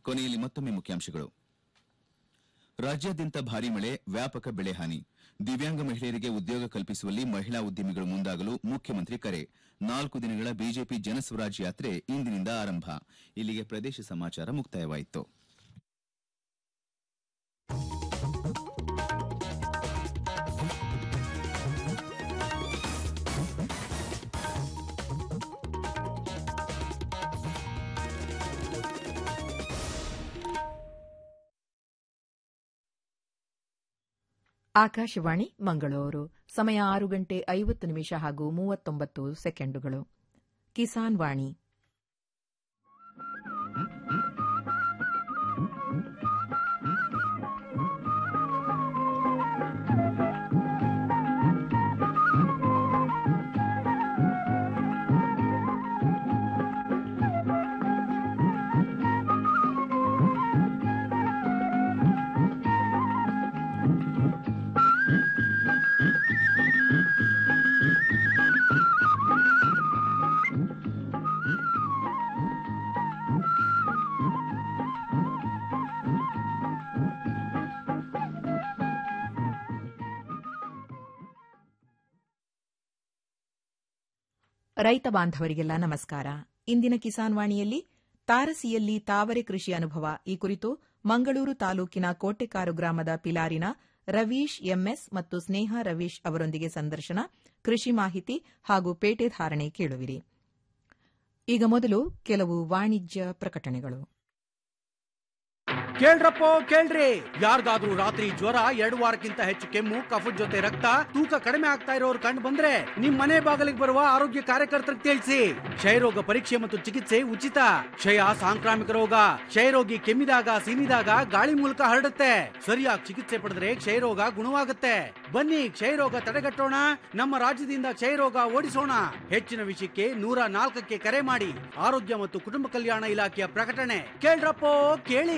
ಕೊನೆಯಲ್ಲಿ ಮತ್ತೊಮ್ಮೆ ಮುಖ್ಯಾಂಶಗಳು ರಾಜ್ಯಾದ್ಯಂತ ಭಾರೀ ಮಳೆ ವ್ಯಾಪಕ ಬೆಳೆ ಹಾನಿ ದಿವ್ಯಾಂಗ ಮಹಿಳೆಯರಿಗೆ ಉದ್ಯೋಗ ಕಲ್ಪಿಸುವಲ್ಲಿ ಮಹಿಳಾ ಉದ್ಯಮಿಗಳು ಮುಂದಾಗಲು ಮುಖ್ಯಮಂತ್ರಿ ಕರೆ ನಾಲ್ಕು ದಿನಗಳ ಬಿಜೆಪಿ ಜನಸ್ವರಾಜ್ ಯಾತ್ರೆ ಇಂದಿನಿಂದ ಆರಂಭ ಇಲ್ಲಿಗೆ ಪ್ರದೇಶ ಸಮಾಚಾರ ಮುಕ್ತಾಯವಾಯಿತು ಆಕಾಶವಾಣಿ ಮಂಗಳೂರು ಸಮಯ ಆರು ಗಂಟೆ ಐವತ್ತು ನಿಮಿಷ ಹಾಗೂ ಮೂವತ್ತೊಂಬತ್ತು ಸೆಕೆಂಡುಗಳು ಕಿಸಾನ್ ವಾಣಿ ರೈತ ಬಾಂಧವರಿಗೆಲ್ಲ ನಮಸ್ಕಾರ ಇಂದಿನ ಕಿಸಾನ್ ವಾಣಿಯಲ್ಲಿ ತಾರಸಿಯಲ್ಲಿ ತಾವರೆ ಕೃಷಿ ಅನುಭವ ಈ ಕುರಿತು ಮಂಗಳೂರು ತಾಲೂಕಿನ ಕೋಟೆಕಾರು ಗ್ರಾಮದ ಪಿಲಾರಿನ ರವೀಶ್ ಎಂಎಸ್ ಮತ್ತು ಸ್ನೇಹ ರವೀಶ್ ಅವರೊಂದಿಗೆ ಸಂದರ್ಶನ ಕೃಷಿ ಮಾಹಿತಿ ಹಾಗೂ ಪೇಟೆ ಧಾರಣೆ ಕೇಳುವಿರಿ ಈಗ ಮೊದಲು ಕೆಲವು ವಾಣಿಜ್ಯ ಪ್ರಕಟಣೆಗಳು ಕೇಳ್ರಪ್ಪೋ ಕೇಳ್ರಿ ಯಾರಿಗಾದ್ರೂ ರಾತ್ರಿ ಜ್ವರ ಎರಡು ವಾರಕ್ಕಿಂತ ಹೆಚ್ಚು ಕೆಮ್ಮು ಕಫದ ಜೊತೆ ರಕ್ತ ತೂಕ ಕಡಿಮೆ ಆಗ್ತಾ ಇರೋರು ಕಂಡು ಬಂದ್ರೆ ನಿಮ್ ಮನೆ ಬಾಗಿಲಿಗೆ ಬರುವ ಆರೋಗ್ಯ ಕಾರ್ಯಕರ್ತರಿಗೆ ತಿಳಿಸಿ ಕ್ಷಯರೋಗ ಪರೀಕ್ಷೆ ಮತ್ತು ಚಿಕಿತ್ಸೆ ಉಚಿತ ಕ್ಷಯ ಸಾಂಕ್ರಾಮಿಕ ರೋಗ ಕ್ಷಯರೋಗಿ ಕೆಮ್ಮಿದಾಗ ಸೀನಿದಾಗ ಗಾಳಿ ಮೂಲಕ ಹರಡುತ್ತೆ ಸರಿಯಾಗಿ ಚಿಕಿತ್ಸೆ ಪಡೆದ್ರೆ ಕ್ಷಯರೋಗ ಗುಣವಾಗುತ್ತೆ ಬನ್ನಿ ಕ್ಷಯರೋಗ ತಡೆಗಟ್ಟೋಣ ನಮ್ಮ ರಾಜ್ಯದಿಂದ ಕ್ಷಯರೋಗ ಓಡಿಸೋಣ ಹೆಚ್ಚಿನ ವಿಷಯಕ್ಕೆ ನೂರ ನಾಲ್ಕಕ್ಕೆ ಕರೆ ಮಾಡಿ ಆರೋಗ್ಯ ಮತ್ತು ಕುಟುಂಬ ಕಲ್ಯಾಣ ಇಲಾಖೆಯ ಪ್ರಕಟಣೆ ಕೇಳ್ರಪ್ಪೋ ಕೇಳಿ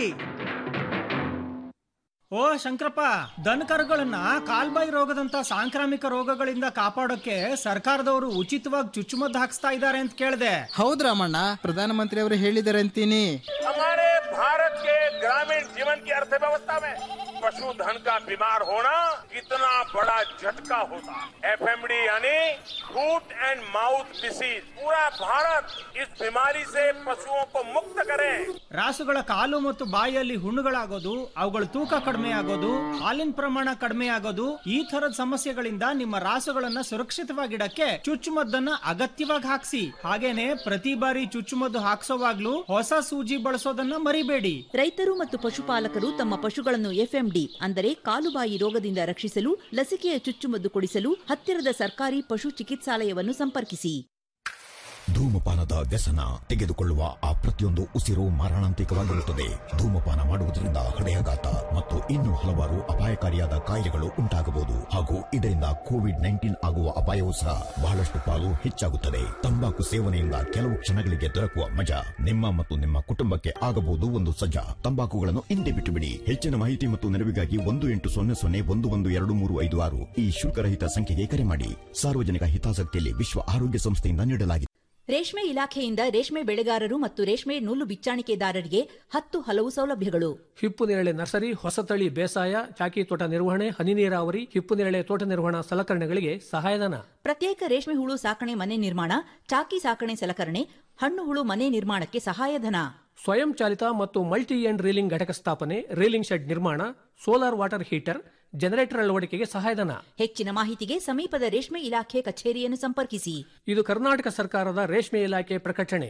ಓ ಶಂಕರಪ್ಪ ದನಕರುಗಳನ್ನ ಕಾಲ್ಬಾಯಿ ರೋಗದಂತ ಸಾಂಕ್ರಾಮಿಕ ರೋಗಗಳಿಂದ ಕಾಪಾಡೋಕೆ ಸರ್ಕಾರದವರು ಉಚಿತವಾಗಿ ಚುಚ್ಚುಮದ್ದು ಹಾಕ್ಸ್ತಾ ಇದ್ದಾರೆ ಅಂತ ಕೇಳಿದೆ ಹೌದ್ ರಾಮಣ್ಣ ಪ್ರಧಾನಮಂತ್ರಿ ಅವರು ಹೇಳಿದ್ದಾರೆ ಅಂತೀನಿ हमारे भारत के ग्रामीण जीवन की अर्थव्यवस्था में पशुधन का बीमार होना कितना बड़ा झटका होता एफएमडी यानी फूट एंड माउथ डिसीज पूरा भारत इस बीमारी से पशुओं को मुक्त करे ರಾಸುಗಳ ಕಾಲು ಮತ್ತು ಬಾಯಿಯಲ್ಲಿ ಹುಣ್ಣುಗಳಾಗೋದು ಅವುಗಳ ತೂಕ ಕಡಿಮೆ ಆಗೋದು ಹಾಲಿನ ಪ್ರಮಾಣ ಕಡಿಮೆ ಆಗೋದು ಈ ತರದ ಸಮಸ್ಯೆಗಳಿಂದ ನಿಮ್ಮ ರಾಸುಗಳನ್ನ ಸುರಕ್ಷಿತವಾಗಿಡಕ್ಕೆ ಚುಚ್ಚುಮದ್ದನ್ನ ಅಗತ್ಯವಾಗಿ ಹಾಕ್ಸಿ ಹಾಗೇನೆ ಪ್ರತಿ ಬಾರಿ ಚುಚ್ಚುಮದ್ದು ಹಾಕ್ಸೋವಾಗ್ಲೂ ಹೊಸ ಸೂಜಿ ಬಳಸೋದನ್ನ ಮರಿಬೇಡಿ ರೈತರು ಮತ್ತು ಪಶುಪಾಲಕರು ತಮ್ಮ ಪಶುಗಳನ್ನು ಎಫ್ಎಂಡಿ ಅಂದರೆ ಕಾಲುಬಾಯಿ ರೋಗದಿಂದ ರಕ್ಷಿಸಲು ಲಸಿಕೆಯ ಚುಚ್ಚುಮದ್ದು ಕೊಡಿಸಲು ಹತ್ತಿರದ ಸರ್ಕಾರಿ ಪಶು ಚಿಕಿತ್ಸಾಲಯವನ್ನು ಸಂಪರ್ಕಿಸಿ ಧೂಮಪಾನದ ವ್ಯಸನ ತೆಗೆದುಕೊಳ್ಳುವ ಆ ಪ್ರತಿಯೊಂದು ಉಸಿರು ಮಾರಣಾಂತಿಕವಾಗಿರುತ್ತದೆ ಧೂಮಪಾನ ಮಾಡುವುದರಿಂದ ಹೃದಯಾಘಾತ ಮತ್ತು ಇನ್ನೂ ಹಲವಾರು ಅಪಾಯಕಾರಿಯಾದ ಕಾಯಿಲೆಗಳು ಉಂಟಾಗಬಹುದು ಹಾಗೂ ಇದರಿಂದ ಕೋವಿಡ್ ನೈನ್ಟೀನ್ ಆಗುವ ಅಪಾಯವೂ ಸಹ ಬಹಳಷ್ಟು ಪಾಲು ಹೆಚ್ಚಾಗುತ್ತದೆ ತಂಬಾಕು ಸೇವನೆಯಿಂದ ಕೆಲವು ಕ್ಷಣಗಳಿಗೆ ದೊರಕುವ ಮಜಾ ನಿಮ್ಮ ಮತ್ತು ನಿಮ್ಮ ಕುಟುಂಬಕ್ಕೆ ಆಗಬಹುದು ಒಂದು ಸಜ್ಜಾ ತಂಬಾಕುಗಳನ್ನು ಹಿಂದೆ ಬಿಟ್ಟು ಬಿಡಿ ಹೆಚ್ಚಿನ ಮಾಹಿತಿ ಮತ್ತು ನೆರವಿಗಾಗಿ ಒಂದು ಎಂಟು ಸೊನ್ನೆ ಸೊನ್ನೆ ಒಂದು ಒಂದು ಎರಡು ಮೂರು ಐದು ಆರು ಈ ಶುಲ್ಕರಹಿತ ಸಂಖ್ಯೆಗೆ ಕರೆ ಮಾಡಿ ಸಾರ್ವಜನಿಕ ಹಿತಾಸಕ್ತಿಯಲ್ಲಿ ವಿಶ್ವ ಆರೋಗ್ಯ ಸಂಸ್ಥೆಯಿಂದ ನೀಡಲಾಗಿದೆ ರೇಷ್ಮೆ ಇಲಾಖೆಯಿಂದ ರೇಷ್ಮೆ ಬೆಳೆಗಾರರು ಮತ್ತು ರೇಷ್ಮೆ ನೂಲು ಬಿಚ್ಚಾಣಿಕೆದಾರರಿಗೆ ಹತ್ತು ಹಲವು ಸೌಲಭ್ಯಗಳು ಹಿಪ್ಪುನೇರಳೆ ನರ್ಸರಿ ಹೊಸತಳಿ ಬೇಸಾಯ ಚಾಕಿ ತೋಟ ನಿರ್ವಹಣೆ ಹನಿ ನೀರಾವರಿ ಹಿಪ್ಪುನೇರಳೆ ತೋಟ ನಿರ್ವಹಣಾ ಸಲಕರಣೆಗಳಿಗೆ ಸಹಾಯಧನ ಪ್ರತ್ಯೇಕ ರೇಷ್ಮೆ ಹುಳು ಸಾಕಣೆ ಮನೆ ನಿರ್ಮಾಣ ಚಾಕಿ ಸಾಕಣೆ ಸಲಕರಣೆ ಹಣ್ಣು ಹುಳು ಮನೆ ನಿರ್ಮಾಣಕ್ಕೆ ಸಹಾಯಧನ ಸ್ವಯಂ ಚಾಲಿತ ಮತ್ತು ಮಲ್ಟಿ ಎಂಡ್ ರೀಲಿಂಗ್ ಘಟಕ ಸ್ಥಾಪನೆ ರೀಲಿಂಗ್ ಶೆಡ್ ನಿರ್ಮಾಣ ಸೋಲಾರ್ ವಾಟರ್ ಹೀಟರ್ ಜನರೇಟರ್ ಅಳವಡಿಕೆಗೆ ಸಹಾಯಧನ ಹೆಚ್ಚಿನ ಮಾಹಿತಿಗೆ ಸಮೀಪದ ರೇಷ್ಮೆ ಇಲಾಖೆ ಕಚೇರಿಯನ್ನು ಸಂಪರ್ಕಿಸಿ ಇದು ಕರ್ನಾಟಕ ಸರ್ಕಾರದ ರೇಷ್ಮೆ ಇಲಾಖೆ ಪ್ರಕಟಣೆ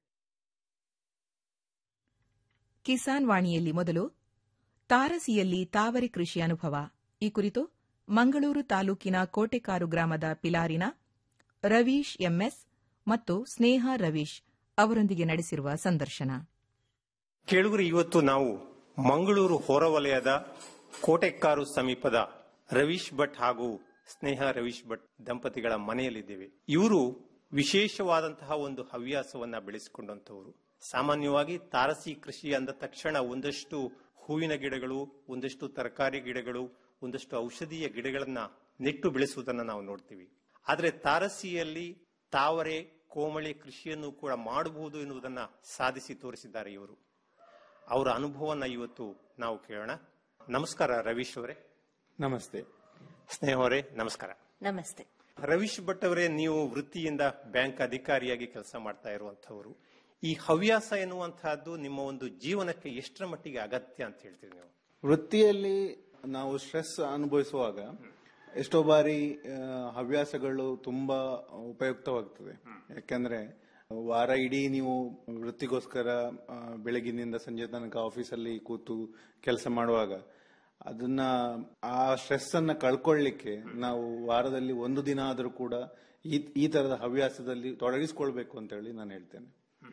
ಕಿಸಾನ್ ವಾಣಿಯಲ್ಲಿ ಮೊದಲು ತಾರಸಿಯಲ್ಲಿ ತಾವರೆ ಕೃಷಿ ಅನುಭವ ಈ ಕುರಿತು ಮಂಗಳೂರು ತಾಲೂಕಿನ ಕೋಟೆಕಾರು ಗ್ರಾಮದ ಪಿಲಾರಿನ ರವೀಶ್ ಎಂಎಸ್ ಮತ್ತು ಸ್ನೇಹ ರವೀಶ್ ಅವರೊಂದಿಗೆ ನಡೆಸಿರುವ ಸಂದರ್ಶನ ಕೇಳುಗರಿ ಇವತ್ತು ನಾವು ಮಂಗಳೂರು ಹೊರವಲಯದ ಕೋಟೆಕ್ಕಾರು ಸಮೀಪದ ರವೀಶ್ ಭಟ್ ಹಾಗೂ ಸ್ನೇಹ ರವೀಶ್ ಭಟ್ ದಂಪತಿಗಳ ಮನೆಯಲ್ಲಿದ್ದೇವೆ ಇವರು ವಿಶೇಷವಾದಂತಹ ಒಂದು ಹವ್ಯಾಸವನ್ನ ಬೆಳೆಸಿಕೊಂಡಂತವರು ಸಾಮಾನ್ಯವಾಗಿ ತಾರಸಿ ಕೃಷಿ ಅಂದ ತಕ್ಷಣ ಒಂದಷ್ಟು ಹೂವಿನ ಗಿಡಗಳು ಒಂದಷ್ಟು ತರಕಾರಿ ಗಿಡಗಳು ಒಂದಷ್ಟು ಔಷಧೀಯ ಗಿಡಗಳನ್ನ ನೆಟ್ಟು ಬೆಳೆಸುವುದನ್ನ ನಾವು ನೋಡ್ತೀವಿ ಆದರೆ ತಾರಸಿಯಲ್ಲಿ ತಾವರೆ ಕೋಮಳೆ ಕೃಷಿಯನ್ನು ಕೂಡ ಮಾಡಬಹುದು ಎನ್ನುವುದನ್ನ ಸಾಧಿಸಿ ತೋರಿಸಿದ್ದಾರೆ ಇವರು ಅವರ ಅನುಭವನ ಇವತ್ತು ನಾವು ಕೇಳೋಣ ನಮಸ್ಕಾರ ರವೀಶ್ ಅವರೇ ನಮಸ್ತೆ ಸ್ನೇಹ ಅವರೇ ನಮಸ್ಕಾರ ನಮಸ್ತೆ ರವೀಶ್ ಭಟ್ ಅವರೇ ನೀವು ವೃತ್ತಿಯಿಂದ ಬ್ಯಾಂಕ್ ಅಧಿಕಾರಿಯಾಗಿ ಕೆಲಸ ಮಾಡ್ತಾ ಇರುವಂತವರು ಈ ಹವ್ಯಾಸ ಎನ್ನುವಂತಹದ್ದು ನಿಮ್ಮ ಒಂದು ಜೀವನಕ್ಕೆ ಎಷ್ಟರ ಮಟ್ಟಿಗೆ ಅಗತ್ಯ ಅಂತ ಹೇಳ್ತೀರಿ ನೀವು ವೃತ್ತಿಯಲ್ಲಿ ನಾವು ಸ್ಟ್ರೆಸ್ ಅನುಭವಿಸುವಾಗ ಎಷ್ಟೋ ಬಾರಿ ಆ, ಹವ್ಯಾಸಗಳು ತುಂಬಾ ಉಪಯುಕ್ತವಾಗ್ತದೆ ಯಾಕಂದ್ರೆ ವಾರ ಇಡೀ ನೀವು ವೃತ್ತಿಗೋಸ್ಕರ ಆ, ಬೆಳಗಿನಿಂದ ಸಂಜೆ ತನಕ ಆಫೀಸಲ್ಲಿ ಕೂತು ಕೆಲಸ ಮಾಡುವಾಗ ಅದನ್ನ ಆ ಸ್ಟ್ರೆಸ್ ಅನ್ನ ಕಳ್ಕೊಳ್ಳಿಕ್ಕೆ ನಾವು ವಾರದಲ್ಲಿ ಒಂದು ದಿನ ಆದರೂ ಕೂಡ ಈ ಈ ತರದ ಹವ್ಯಾಸದಲ್ಲಿ ತೊಡಗಿಸ್ಕೊಳ್ಬೇಕು ಅಂತ ಹೇಳಿ ನಾನು ಹೇಳ್ತೇನೆ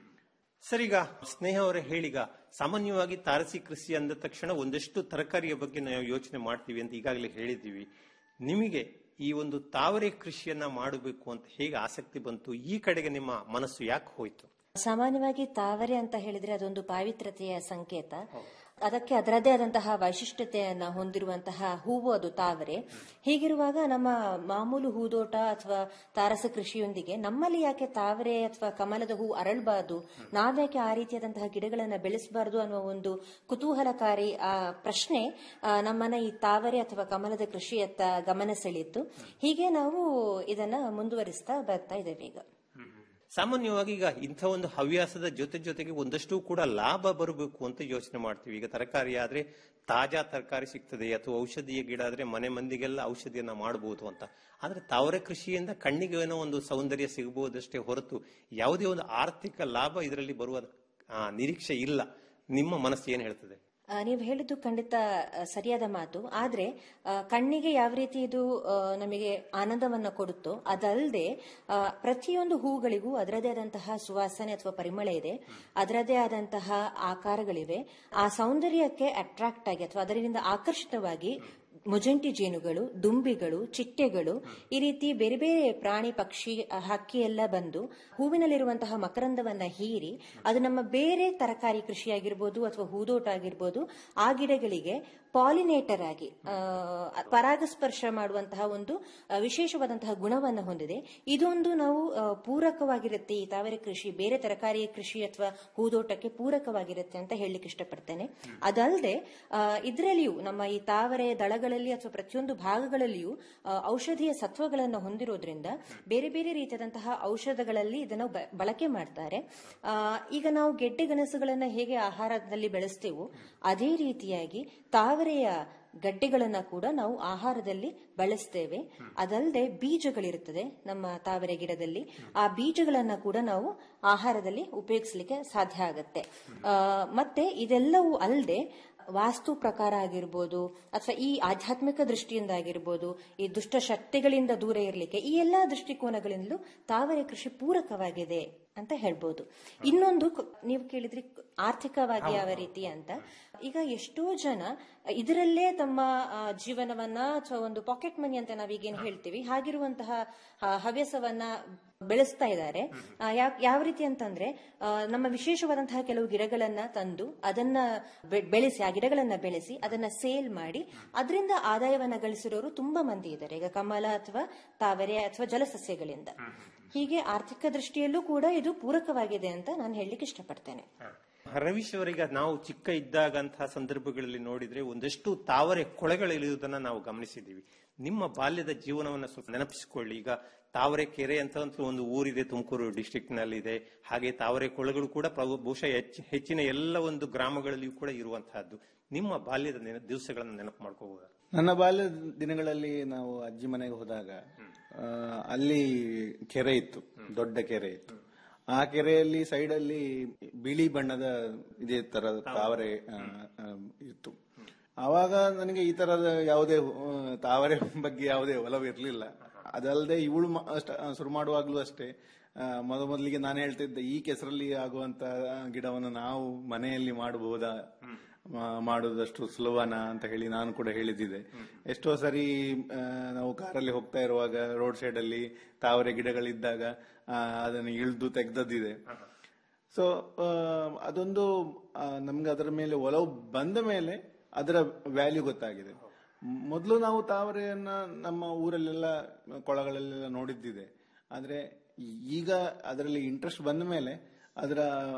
ಸರಿಗ ಸ್ನೇಹ ಅವರೇ ಹೇಳಿಗ ಸಾಮಾನ್ಯವಾಗಿ ತಾರಸಿ ಕೃಷಿ ಅಂದ ತಕ್ಷಣ ಒಂದಷ್ಟು ತರಕಾರಿಯ ಬಗ್ಗೆ ನಾವು ಯೋಚನೆ ಮಾಡ್ತೀವಿ ಅಂತ ಈಗಾಗಲೇ ಹೇಳಿದ್ದೀವಿ ನಿಮಗೆ ಈ ಒಂದು ತಾವರೆ ಕೃಷಿಯನ್ನ ಮಾಡಬೇಕು ಅಂತ ಹೇಗೆ ಆಸಕ್ತಿ ಬಂತು ಈ ಕಡೆಗೆ ನಿಮ್ಮ ಮನಸ್ಸು ಯಾಕೆ ಹೋಯ್ತು ಸಾಮಾನ್ಯವಾಗಿ ತಾವರೆ ಅಂತ ಹೇಳಿದ್ರೆ ಅದೊಂದು ಪಾವಿತ್ರತೆಯ ಸಂಕೇತ ಅದಕ್ಕೆ ಅದರದೇ ಆದಂತಹ ವೈಶಿಷ್ಟ್ಯತೆಯನ್ನ ಹೊಂದಿರುವಂತಹ ಹೂವು ಅದು ತಾವರೆ ಹೀಗಿರುವಾಗ ನಮ್ಮ ಮಾಮೂಲು ಹೂದೋಟ ಅಥವಾ ತಾರಸ ಕೃಷಿಯೊಂದಿಗೆ ನಮ್ಮಲ್ಲಿ ಯಾಕೆ ತಾವರೆ ಅಥವಾ ಕಮಲದ ಹೂ ಅರಳಬಾರದು ನಾವ್ಯಾಕೆ ಆ ರೀತಿಯಾದಂತಹ ಗಿಡಗಳನ್ನ ಬೆಳೆಸಬಾರದು ಅನ್ನುವ ಒಂದು ಕುತೂಹಲಕಾರಿ ಆ ಪ್ರಶ್ನೆ ಆ, ನಮ್ಮನ್ನ ಈ ತಾವರೆ ಅಥವಾ ಕಮಲದ ಕೃಷಿಯತ್ತ ಗಮನ ಸೆಳೆಯಿತು ಹೀಗೆ ನಾವು ಇದನ್ನ ಮುಂದುವರಿಸ್ತಾ ಬರ್ತಾ ಇದ್ದೇವೆ ಈಗ ಸಾಮಾನ್ಯವಾಗಿ ಈಗ ಇಂಥ ಒಂದು ಹವ್ಯಾಸದ ಜೊತೆ ಜೊತೆಗೆ ಒಂದಷ್ಟು ಕೂಡ ಲಾಭ ಬರಬೇಕು ಅಂತ ಯೋಚನೆ ಮಾಡ್ತೀವಿ ಈಗ ತರಕಾರಿ ಆದ್ರೆ ತಾಜಾ ತರಕಾರಿ ಸಿಗ್ತದೆ ಅಥವಾ ಔಷಧೀಯ ಗಿಡ ಆದ್ರೆ ಮನೆ ಮಂದಿಗೆಲ್ಲ ಔಷಧಿಯನ್ನ ಮಾಡಬಹುದು ಅಂತ ಆದ್ರೆ ತಾವರೆ ಕೃಷಿಯಿಂದ ಕಣ್ಣಿಗೆ ಏನೋ ಒಂದು ಸೌಂದರ್ಯ ಸಿಗಬಹುದಷ್ಟೇ ಹೊರತು ಯಾವುದೇ ಒಂದು ಆರ್ಥಿಕ ಲಾಭ ಇದರಲ್ಲಿ ಬರುವ ಆ, ನಿರೀಕ್ಷೆ ಇಲ್ಲ ನಿಮ್ಮ ಮನಸ್ಸು ಏನ್ ಹೇಳ್ತದೆ ಆ, ನೀವು ಹೇಳಿದ್ದು ಖಂಡಿತ ಆ, ಸರಿಯಾದ ಮಾತು ಆದ್ರೆ ಆ, ಕಣ್ಣಿಗೆ ಯಾವ ರೀತಿ ಇದು ಆ, ನಮಗೆ ಆನಂದವನ್ನ ಕೊಡುತ್ತೋ ಅದಲ್ಲದೆ ಆ, ಪ್ರತಿಯೊಂದು ಹೂಗಳಿಗೂ ಅದರದೇ ಆದಂತಹ ಸುವಾಸನೆ ಅಥವಾ ಪರಿಮಳ ಇದೆ ಅದರದೇ ಆದಂತಹ ಆಕಾರಗಳಿವೆ ಆ ಸೌಂದರ್ಯಕ್ಕೆ ಅಟ್ರಾಕ್ಟ್ ಆಗಿ ಅಥವಾ ಅದರಿಂದ ಆಕರ್ಷಿತವಾಗಿ ಮುಜಂಟಿ ಜೇನುಗಳು ದುಂಬಿಗಳು ಚಿಟ್ಟೆಗಳು ಈ ರೀತಿ ಬೇರೆ ಬೇರೆ ಪ್ರಾಣಿ ಪಕ್ಷಿ ಆ, ಹಕ್ಕಿ ಎಲ್ಲ ಬಂದು ಹೂವಿನಲ್ಲಿರುವಂತಹ ಮಕರಂದವನ್ನ ಹೀರಿ ಅದು ನಮ್ಮ ಬೇರೆ ತರಕಾರಿ ಕೃಷಿ ಆಗಿರ್ಬೋದು ಅಥವಾ ಹೂದೋಟ ಆಗಿರ್ಬೋದು ಆ ಗಿಡಗಳಿಗೆ ಪಾಲಿನೇಟರ್ ಆಗಿ ಆ, ಪರಾಗಸ್ಪರ್ಶ ಮಾಡುವಂತಹ ಒಂದು ಆ, ವಿಶೇಷವಾದಂತಹ ಗುಣವನ್ನು ಹೊಂದಿದೆ ಇದೊಂದು ನಾವು ಆ, ಪೂರಕವಾಗಿರುತ್ತೆ ಈ ತಾವರೆ ಕೃಷಿ ಬೇರೆ ತರಕಾರಿ ಕೃಷಿ ಅಥವಾ ಹೂದೋಟಕ್ಕೆ ಪೂರಕವಾಗಿರುತ್ತೆ ಅಂತ ಹೇಳಲಿಕ್ಕೆ ಇಷ್ಟಪಡ್ತೇನೆ ಅದಲ್ಲದೆ ಇದರಲ್ಲಿಯೂ ನಮ್ಮ ಈ ತಾವರೆ ದಳಗಳಲ್ಲಿ ಅಥವಾ ಪ್ರತಿಯೊಂದು ಭಾಗಗಳಲ್ಲಿಯೂ ಆ, ಔಷಧೀಯ ಸತ್ವಗಳನ್ನು ಹೊಂದಿರೋದ್ರಿಂದ ಬೇರೆ ಬೇರೆ ರೀತಿಯಾದಂತಹ ಔಷಧಗಳಲ್ಲಿ ಇದನ್ನು ಬ- ಬಳಕೆ ಮಾಡ್ತಾರೆ ಆ, ಈಗ ನಾವು ಗೆಡ್ಡೆ ಗೆಣಸುಗಳನ್ನ ಹೇಗೆ ಆಹಾರದಲ್ಲಿ ಬೆಳೆಸ್ತೇವೋ ಅದೇ ರೀತಿಯಾಗಿ ತಾವರೆಯ ಗಡ್ಡೆಗಳನ್ನ ಕೂಡ ನಾವು ಆಹಾರದಲ್ಲಿ ಬಳಸ್ತೇವೆ ಅದಲ್ಲದೆ ಬೀಜಗಳಿರುತ್ತದೆ ನಮ್ಮ ತಾವರೆ ಗಿಡದಲ್ಲಿ ಆ ಬೀಜಗಳನ್ನ ಕೂಡ ನಾವು ಆಹಾರದಲ್ಲಿ ಉಪಯೋಗಿಸಲಿಕ್ಕೆ ಸಾಧ್ಯ ಆಗತ್ತೆ ಆ, ಮತ್ತೆ ಇದೆಲ್ಲವೂ ಅಲ್ಲದೆ ವಾಸ್ತು ಪ್ರಕಾರ ಆಗಿರ್ಬೋದು ಅಥವಾ ಈ ಆಧ್ಯಾತ್ಮಿಕ ದೃಷ್ಟಿಯಿಂದ ಆಗಿರ್ಬೋದು ಈ ದುಷ್ಟ ಶಕ್ತಿಗಳಿಂದ ದೂರ ಇರಲಿಕ್ಕೆ ಈ ಎಲ್ಲಾ ದೃಷ್ಟಿಕೋನಗಳಿಂದಲೂ ತಾವರೆ ಕೃಷಿ ಪೂರಕವಾಗಿದೆ ಅಂತ ಹೇಳ್ಬೋದು ಇನ್ನೊಂದು ಕ- ನೀವು ಕೇಳಿದ್ರಿ ಕ- ಆರ್ಥಿಕವಾಗಿ ಯಾವ ರೀತಿ ಅಂತ ಈಗ ಎಷ್ಟೋ ಜನ ಇದರಲ್ಲೇ ತಮ್ಮ ಆ, ಜೀವನವನ್ನ ಅಥವಾ ಒಂದು ಪಾಕೆಟ್ ಮನಿ ಅಂತ ನಾವೀಗೇನು ಹೇಳ್ತೀವಿ ಹಾಗಿರುವಂತಹ ಆ, ಹವ್ಯಾಸವನ್ನ ಬೆಳೆಸ್ತಾ ಇದ್ದಾರೆ ಆ, ಯಾ- ಯಾವ ರೀತಿ ಅಂತಂದ್ರೆ ಆ, ನಮ್ಮ ವಿಶೇಷವಾದಂತಹ ಕೆಲವು ಗಿಡಗಳನ್ನ ತಂದು ಅದನ್ನ ಬೆ- ಬೆಳೆಸಿ ಆ ಗಿಡಗಳನ್ನ ಬೆಳೆಸಿ ಅದನ್ನ ಸೇಲ್ ಮಾಡಿ ಅದರಿಂದ ಆದಾಯವನ್ನ ಗಳಿಸಿರೋರು ತುಂಬಾ ಮಂದಿ ಇದ್ದಾರೆ ಈಗ ಕಮಲ ಅಥವಾ ತಾವರೆ ಅಥವಾ ಜಲಸಸ್ಯಗಳಿಂದ ಹೀಗೆ ಆರ್ಥಿಕ ದೃಷ್ಟಿಯಲ್ಲೂ ಕೂಡ ಇದು ಪೂರಕವಾಗಿದೆ ಅಂತ ನಾನು ಹೇಳಲಿಕ್ಕೆ ಇಷ್ಟಪಡ್ತೇನೆ ರವೀಶ್ ಅವರೀಗ ನಾವು ಚಿಕ್ಕ ಇದ್ದಾಗಂತಹ ಸಂದರ್ಭಗಳಲ್ಲಿ ನೋಡಿದ್ರೆ ಒಂದಷ್ಟು ತಾವರೆ ಕೊಳೆಗಳಿರುವುದನ್ನ ನಾವು ಗಮನಿಸಿದ್ದೀವಿ ನಿಮ್ಮ ಬಾಲ್ಯದ ಜೀವನವನ್ನ ಸ್ವಲ್ಪ ನೆನಪಿಸಿಕೊಳ್ಳಿ ಈಗ ತಾವರೆ ಕೆರೆ ಅಂತ ಒಂದು ಊರಿದೆ ತುಮಕೂರು ಡಿಸ್ಟ್ರಿಕ್ಟ್ ನಲ್ಲಿ ಇದೆ ಹಾಗೆ ತಾವರೆ ಕೊಳೆಗಳು ಕೂಡ ಪ್ರಭು- ಬಹುಶಃ ಹೆಚ್ಚು- ಹೆಚ್ಚಿನ ಎಲ್ಲ ಒಂದು ಗ್ರಾಮಗಳಲ್ಲಿಯೂ ಕೂಡ ಇರುವಂತಹದ್ದು ನಿಮ್ಮ ಬಾಲ್ಯದ ನೆನ- ದಿವಸಗಳನ್ನ ನೆನಪು ಮಾಡ್ಕೋಬಹುದಾ ನನ್ನ ಬಾಲ್ಯ ದಿನಗಳಲ್ಲಿ ನಾವು ಅಜ್ಜಿ ಮನೆಗೆ ಹೋದಾಗ ಆ, ಅಲ್ಲಿ ಕೆರೆ ಇತ್ತು ದೊಡ್ಡ ಕೆರೆ ಇತ್ತು ಆ ಕೆರೆಯಲ್ಲಿ ಸೈಡ್ ಅಲ್ಲಿ ಬಿಳಿ ಬಣ್ಣದ ಇದೇ ತರದ ತಾವರೆ ಆ, ಆ, ಇತ್ತು ಆವಾಗ ನನಗೆ ಈ ತರದ ಯಾವುದೇ ಆ, ತಾವರೆ ಬಗ್ಗೆ ಯಾವುದೇ ಒಲವಿರ್ಲಿಲ್ಲ ಅದಲ್ಲದೆ ಇವಳು ಮ- ಅಷ್ಟ- ಶುರು ಮಾಡುವಾಗ್ಲೂ ಅಷ್ಟೇ ಆ, ಮೊದ ಮೊದಲಿಗೆ ನಾನು ಹೇಳ್ತಿದ್ದೆ ಈ ಕೆಸರಲ್ಲಿ ಆಗುವಂತ ಗಿಡವನ್ನು ನಾವು ಮನೆಯಲ್ಲಿ ಮಾಡಬಹುದಾ ಮಾ- ಮಾಡುವುದಷ್ಟು ಸುಲಭನ ಅಂತ ಹೇಳಿ ನಾನು ಕೂಡ ಹೇಳಿದ್ದಿದೆ ಎಷ್ಟೋ ಸರಿ ಆ, ನಾವು ಕಾರಲ್ಲಿ ಹೋಗ್ತಾ ಇರುವಾಗ ರೋಡ್ ಸೈಡ್ ಅಲ್ಲಿ ತಾವರೆ ಗಿಡಗಳಿದ್ದಾಗ ಆ, ಅದನ್ನು ಇಳಿದು ತೆಗ್ದದ್ದಿದೆ ಸೊ ಅದೊಂದು ಆ, ನಮ್ಗೆ ಅದರ ಮೇಲೆ ಒಲವು ಬಂದ ಮೇಲೆ ಅದರ ವ್ಯಾಲ್ಯೂ ಗೊತ್ತಾಗಿದೆ ಮೊದಲು ನಾವು ತಾವರೆಯನ್ನ ನಮ್ಮ ಊರಲ್ಲೆಲ್ಲ ಕೊಳಗಳಲ್ಲೆಲ್ಲ ನೋಡಿದ್ದಿದೆ ಆದ್ರೆ ಈಗ ಅದರಲ್ಲಿ ಇಂಟ್ರೆಸ್ಟ್ ಬಂದ ಮೇಲೆ ಅದರ